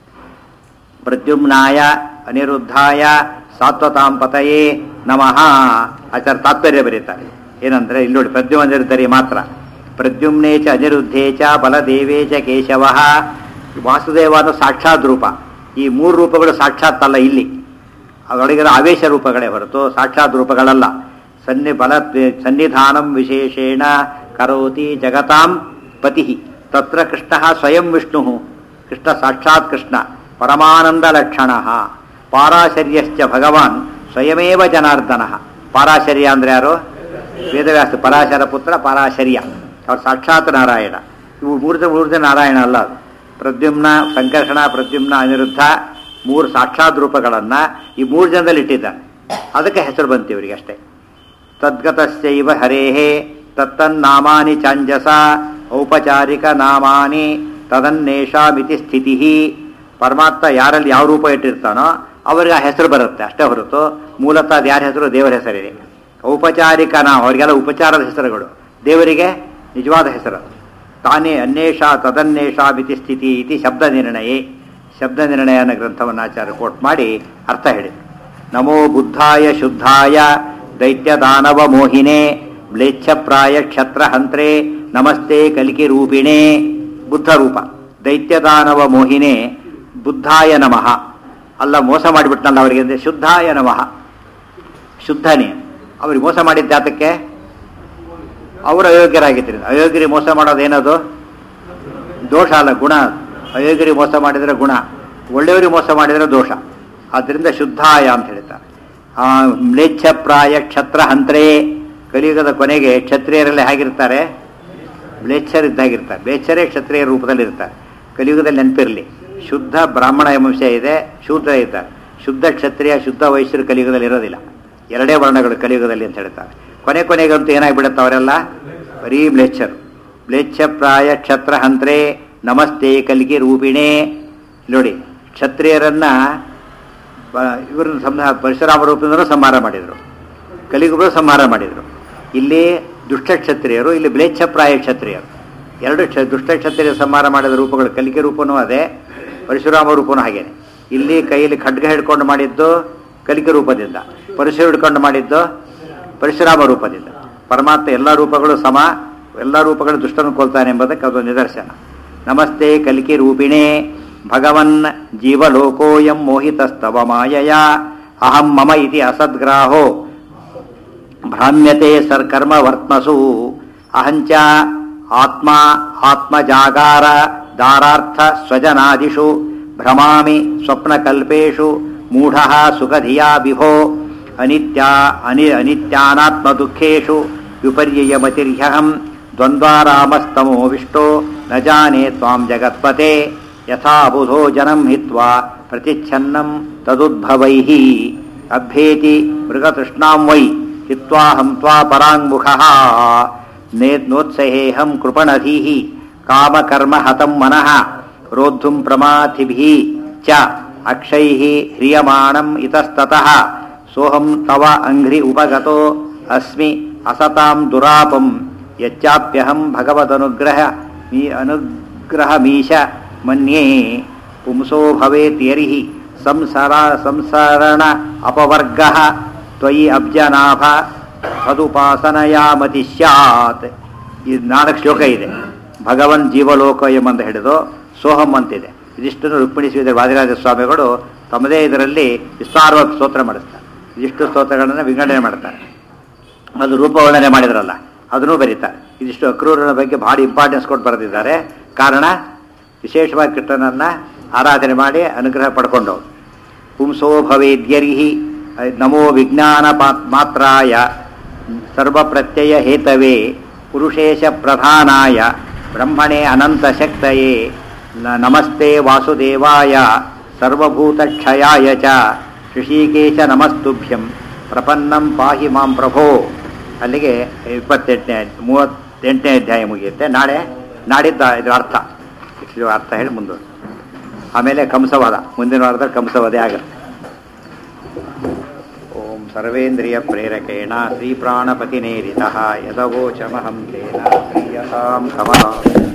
ಪ್ರದ್ಯುಮ್ನಾಯ ಅನಿರುದ್ಧಾಯ ಸಾತ್ವತಾಂ ಪತಯೇ ನಮಃ ಆಚಾರ ತಾತ್ಪರ್ಯ ಬರೀತಾರೆ ಏನಂದ್ರೆ ಇಲ್ಲಿ ನೋಡಿ ಪ್ರದ್ಯುಮ್ ಅನಿರುದ್ಧರಿ ಮಾತ್ರ ಪ್ರದ್ಯುಮ್ನೇ ಚ ಅನಿರುದ್ಧೇ ಚ ಬಲದೇವೇ ಚ ಕೇಶವ ವಾಸುದೇವ ಅನ್ನೋ ಸಾಕ್ಷಾತ್ ರೂಪ ಈ ಮೂರು ರೂಪಗಳು ಸಾಕ್ಷಾತ್ ಅಲ್ಲ ಇಲ್ಲಿ ಅದರೊಳಗಿರೋ ಆವೇಶ ರೂಪಗಳೇ ಹೊರತು ಸಾಕ್ಷಾತ್ ರೂಪಗಳಲ್ಲ ಸನ್ನಿ ಬಲ ಸನ್ನಿಧಾನಂ ವಿಶೇಷೇಣ ಕರೋತಿ ಜಗತಾಂ ಪತಿ ತತ್ರ ಕೃಷ್ಣ ಸ್ವಯಂ ವಿಷ್ಣು ಕೃಷ್ಣ ಸಾಕ್ಷಾತ್ ಕೃಷ್ಣ ಪರಮಾನಂದ ಲಕ್ಷಣ ಪಾರಾಶರ್ಯಶ್ಚ ಭಗವಾನ್ ಸ್ವಯಮೇವ ಜನಾರ್ದನ ಪಾರಾಶರ್ಯ ಅಂದ್ರೆ ಯಾರು ವೇದವ್ಯಾಸ ಪರಾಶರ ಪುತ್ರ ಪಾರಾಶರ್ಯ ಅವ್ರು ಸಾಕ್ಷಾತ್ ನಾರಾಯಣ ಇವು ಮೂರ್ತಿ ಮೂರ್ತಿ ನಾರಾಯಣ ಅಲ್ಲ ಅದು ಪ್ರದ್ಯುಮ್ನ ಸಂಕರ್ಷಣ ಪ್ರದ್ಯುಮ್ನ ಅನಿರುದ್ಧ ಮೂರು ಸಾಕ್ಷಾತ್ ರೂಪಗಳನ್ನು ಈ ಮೂರು ಜನದಲ್ಲಿ ಇಟ್ಟಿದ್ದಾನೆ ಅದಕ್ಕೆ ಹೆಸರು ಬಂತು ಇವರಿಗೆ ಅಷ್ಟೇ ತದ್ಗತಸ್ಯೈವ ಹರೇಹೇ ತತ್ತನ್ನಾಮಾನಿ ಚಾಂಜಸ ಔಪಚಾರಿಕ ನಾಮಾನಿ ತದನ್ನೇಷಾಮಿತಿ ಸ್ಥಿತಿ ಪರಮಾತ್ಮ ಯಾರಲ್ಲಿ ಯಾವ ರೂಪ ಇಟ್ಟಿರ್ತಾನೋ ಅವರಿಗೆ ಆ ಹೆಸರು ಬರುತ್ತೆ ಅಷ್ಟೇ ಹೊರತು ಮೂಲತಃ ಅದು ಯಾರ ಹೆಸರು ದೇವರ ಹೆಸರಿದೆ ಔಪಚಾರಿಕ ನಾಮ ಅವರಿಗೆಲ್ಲ ಉಪಚಾರದ ಹೆಸರುಗಳು ದೇವರಿಗೆ ನಿಜವಾದ ಹೆಸರು ತಾನೇ ಅನ್ವೇಷ ತದನ್ನೇಷಾಮಿತಿ ಸ್ಥಿತಿ ಇತಿ ಶಬ್ದ ನಿರ್ಣಯೇ ಶಬ್ದ ನಿರ್ಣಯ ಅನ್ನೋ ಗ್ರಂಥವನ್ನು ಆಚಾರ್ಯ ಕೋಟ್ ಮಾಡಿ ಅರ್ಥ ಹೇಳಿದರು ನಮೋ ಬುದ್ಧಾಯ ಶುದ್ಧಾಯ ದೈತ್ಯ ದಾನವ ಮೋಹಿನೇ ಮ್ಲೇಚ್ಛಪ್ರಾಯ ಕ್ಷತ್ರ ಹಂತ್ರೆ ನಮಸ್ತೆ ಕಲಿಕೆ ರೂಪಿಣೆ ಬುದ್ಧ ರೂಪ ದೈತ್ಯ ದಾನವ ಮೋಹಿನೇ ಬುದ್ಧಾಯ ನಮಃ ಅಲ್ಲ ಮೋಸ ಮಾಡಿಬಿಟ್ನಲ್ಲ ಅವರಿಗೆ ಅಂದರೆ ಶುದ್ಧಾಯ ನಮಃ ಶುದ್ಧನೇ ಅವ್ರಿಗೆ ಮೋಸ ಮಾಡಿದ್ದ ಜಾತಕ್ಕೆ ಅವರು ಅಯೋಗ್ಯರಾಗಿದ್ದರಿಂದ ಅಯೋಗ್ಯರಿಗೆ ಮೋಸ ಮಾಡೋದೇನದು ದೋಷ ಅಲ್ಲ ಗುಣ ಅದು. ಅಯೋಗ್ಯರಿಗೆ ಮೋಸ ಮಾಡಿದರೆ ಗುಣ ಒಳ್ಳೆಯವರಿಗೆ ಮೋಸ ಮಾಡಿದರೆ ದೋಷ ಆದ್ದರಿಂದ ಶುದ್ಧಾಯ ಅಂತ ಹೇಳ್ತಾರೆ ಆ, ಮ್ಲೇಚ್ಛಪ್ರಾಯ ಕ್ಷತ್ರ ಹಂತ್ರೇ ಕಲಿಯುಗದ ಕೊನೆಗೆ ಕ್ಷತ್ರಿಯರಲ್ಲಿ ಹೇಗಿರ್ತಾರೆ ಮ್ಲೇಚ್ಛರಿದ್ದಾಗಿರ್ತಾರೆ ಮ್ಲೇಚ್ಛರೇ ಕ್ಷತ್ರಿಯ ರೂಪದಲ್ಲಿ ಇರ್ತಾರೆ ಕಲಿಯುಗದಲ್ಲಿ ನೆನಪಿರಲಿ ಶುದ್ಧ ಬ್ರಾಹ್ಮಣ ವಂಶ ಇದೆ ಶೂದ್ರ ಇದ್ದಾರೆ ಶುದ್ಧ ಕ್ಷತ್ರಿಯ ಶುದ್ಧ ವೈಶ್ಯರು ಕಲಿಯುಗದಲ್ಲಿ ಇರೋದಿಲ್ಲ ಎರಡೇ ವರ್ಣಗಳು ಕಲಿಯುಗದಲ್ಲಿ ಅಂತ ಹೇಳ್ತಾರೆ ಕೊನೆ ಕೊನೆಗಂತೂ ಏನಾಗ್ಬಿಡುತ್ತೆ ಅವರೆಲ್ಲ ಬರೀ ಮ್ಲೇಚ್ಛರು ಮ್ಲೇಚ್ಛಪ್ರಾಯ ಕ್ಷತ್ರ ಹಂತ್ರೆ ನಮಸ್ತೆ ಕಲಿಗೆ ರೂಪಿಣೆ ನೋಡಿ ಕ್ಷತ್ರಿಯರನ್ನ ಬ- ಇವ್ರನ್ನ ಸಂಹಾರ ಪರಶುರಾಮ ರೂಪದಿಂದಲೂ ಸಂಹಾರ ಮಾಡಿದರು ಕಲಿಗುರು ಸಂಹಾರ ಮಾಡಿದರು ಇಲ್ಲಿ ದುಷ್ಟ ಕ್ಷತ್ರಿಯರು ಇಲ್ಲಿ ಮ್ಲೇಚ್ಛಪ್ರಾಯ ಕ್ಷತ್ರಿಯರು ಎರಡು ಕ್ಷ ದುಷ್ಟ ಕ್ಷತ್ರಿಯ ಸಂಹಾರ ಮಾಡಿದ ರೂಪಗಳು ಕಲಿಕೆ ರೂಪನೂ ಅದೇ ಪರಶುರಾಮ ರೂಪನೂ ಹಾಗೇನೆ ಇಲ್ಲಿ ಕೈಯಲ್ಲಿ ಖಡ್ಗ ಹಿಡ್ಕೊಂಡು ಮಾಡಿದ್ದು ಕಲಿಕೆ ರೂಪದಿಂದ ಪರಶು ಹಿಡ್ಕೊಂಡು ಮಾಡಿದ್ದು ಪರಶುರಾಮ ರೂಪದಿಂದ ಪರಮಾತ್ಮ ಎಲ್ಲ ರೂಪಗಳು ಸಮ ಎಲ್ಲ ರೂಪಗಳು ದುಷ್ಟನು ಕೊಲ್ತಾನೆ ಎಂಬುದಕ್ಕೆ ಅದು ನಿದರ್ಶನ ನಮಸ್ತೆ ಕಲಿಕೆ ರೂಪಿಣೆ ಭಗವನ್ ಜೀವಲೋಕೋಯಂ ಮೋಹಿತಸ್ತವ ಮಾಯಯ ಅಹಂ ಮಮ ಇತಿ ಅಸದ್ಗ್ರಾಹೋ ಭ್ರಾಮ್ಯತೆ ಸರ್ಕರ್ಮ ವರ್ತಮಸು ಅಹಂಚ ಆತ್ಮ ಆತ್ಮಜಾಗಾರ ದಾರಾರ್ಥ ಸ್ವಜನಾದಿಷು ಭ್ರಮಾಮಿ ಸ್ವಪ್ನಕಲ್ಪೇಷು ಮೂಢ ಸುಖಧಿಯಾ ವಿಭೋ ಅನಿತ್ಯ ಅನಿ ಅನಿತ್ಯಾನಾತ್ಮದುಃಖೇಷು ವಿಪರ್ಯಯಮತಿರ್ಹ್ಯಹಂ ದ್ವಂದ್ವಾರಾಮಸ್ತಮೋ ವಿಷ್ಟೋ ನ ಜಾನೆ ತ್ವಾಂ ಜಗತ್ಪತೆ ಯಥಾ ಬುಧೋ ಜನಂ ಹಿತ್ವಾ ಪ್ರತಿಚ್ಛನ್ನಂ ತದುದ್ಭವೈಃ ಅಭ್ಯೇತಿ ಮೃಗತೃಷ್ಣಾಂ ವೈ ಹಿತ್ವಾ ಹಂತ್ವಾ ಪರಾಂಗುಖಃ ನೇ ನೋತ್ಸಹೇಹಂ ಕೃಪಣಧೀಃ ಕಾಮಕರ್ಮ ಹತಂ ಮನಃ ರೋದ್ಧುಂ ಪ್ರಮಾಥಿಭಿಃ ಚ ಅಕ್ಷೈಃ ಹ್ರಿಯಮಾಣಂ ಇತಸ್ತತಃ ಸೋಹಂ ತವ ಅಂಘ್ರಿ ಉಪಗತೋ ಅಸ್ಮಿ ಅಸತಾಂ ದುರಾಪಂ ಯಚ್ಚಾಪ್ಯಹಂ ಭಗವದನುಗ್ರಹ ಮೀ ಅನುಗ್ರಹಮೀಶ ಮನ್ಯೇ ಪುಂಸೋ ಭವೇತ್ಯರಿಹಿ ಸಂಸಾರ ಸಂಸರಣ ಅಪವರ್ಗ ತ್ವಯಿ ಅಬ್ಜನಾಭ ತದುಪಾಸನಯಾಮತಿ ಸ್ಯಾತ್ ಈ ನಾಲ್ಕು ಶ್ಲೋಕ ಇದೆ ಭಗವನ್ ಜೀವಲೋಕ ಎಂಬಂತ ಹಿಡಿದು ಸೋಹಂ ಅಂತಿದೆ ಇದಿಷ್ಟನ್ನು ರುಕ್ಮಿಣಿ ಶ್ರೀಧರ ವಾದಿರಾಜ ಸ್ವಾಮಿಗಳು ತಮ್ಮದೇ ಇದರಲ್ಲಿ ವಿಸ್ತಾರವಾಗಿ ಸ್ತೋತ್ರ ಮಾಡಿಸ್ತಾರೆ ಇದಿಷ್ಟು ಸ್ತೋತ್ರಗಳನ್ನು ವಿಂಗಡಣೆ ಮಾಡ್ತಾರೆ ಅದು ರೂಪವರ್ಣನೆ ಮಾಡಿದ್ರಲ್ಲ ಅದನ್ನೂ ಬರೀತಾರೆ ಇದಿಷ್ಟು ಅಕ್ರೂರನ ಬಗ್ಗೆ ಭಾಳ ಇಂಪಾರ್ಟೆನ್ಸ್ ಕೊಟ್ಟು ಬರೆದಿದ್ದಾರೆ ಕಾರಣ ವಿಶೇಷವಾಗಿ ಕೃಷ್ಣನನ್ನ ಆರಾಧನೆ ಮಾಡಿ ಅನುಗ್ರಹ ಪಡ್ಕೊಂಡು ಪುಂಸೋ ಭವೇದ್ಯರಿಹಿ ನಮೋ ವಿಜ್ಞಾನ ಪಾತ್- ಮಾತ್ರಾಯ ಸರ್ವಪ್ರತ್ಯಯ ಹೇತವೇ ಪುರುಷೇಶ ಪ್ರಧಾನಾಯ ಬ್ರಹ್ಮಣೇ ಅನಂತ ಶಕ್ತಯೇ ನ- ನಮಸ್ತೆ ವಾಸುದೇವಾಯ ಸರ್ವಭೂತಕ್ಷಯಾಯ ಚ ಋಷಿಕೇಶ ನಮಸ್ತುಭ್ಯಂ ಪ್ರಪನ್ನಂ ಪಾಹಿ ಮಾಂ ಪ್ರಭೋ ಅಲ್ಲಿಗೆ ಇಪ್ಪತ್ತೆಂಟನೇ ಮೂವತ್ತೆಂಟನೇ ಅಧ್ಯಾಯ ಮುಗಿಯುತ್ತೆ ನಾಳೆ ನಾಡಿದ್ದ ಇದ್ರ ಅರ್ಥ ಇಷ್ಟು ಅರ್ಥ ಹೇಳಿ ಮುಂದೆ ಆಮೇಲೆ ಕಂಸವಾದ ಮುಂದಿನ ವಾರದಲ್ಲಿ ಕಂಸವಾದೇ ಆಗುತ್ತೆ ಓಂ ಸರ್ವೇಂದ್ರಿಯ ಪ್ರೇರಕೇಣ ಶ್ರೀ ಪ್ರಾಣಪತಿನೇರಿತ ಯದವೋಚಮಹಂ ತೇನ ಶ್ರೀಯತಾಂ ಕಮಲ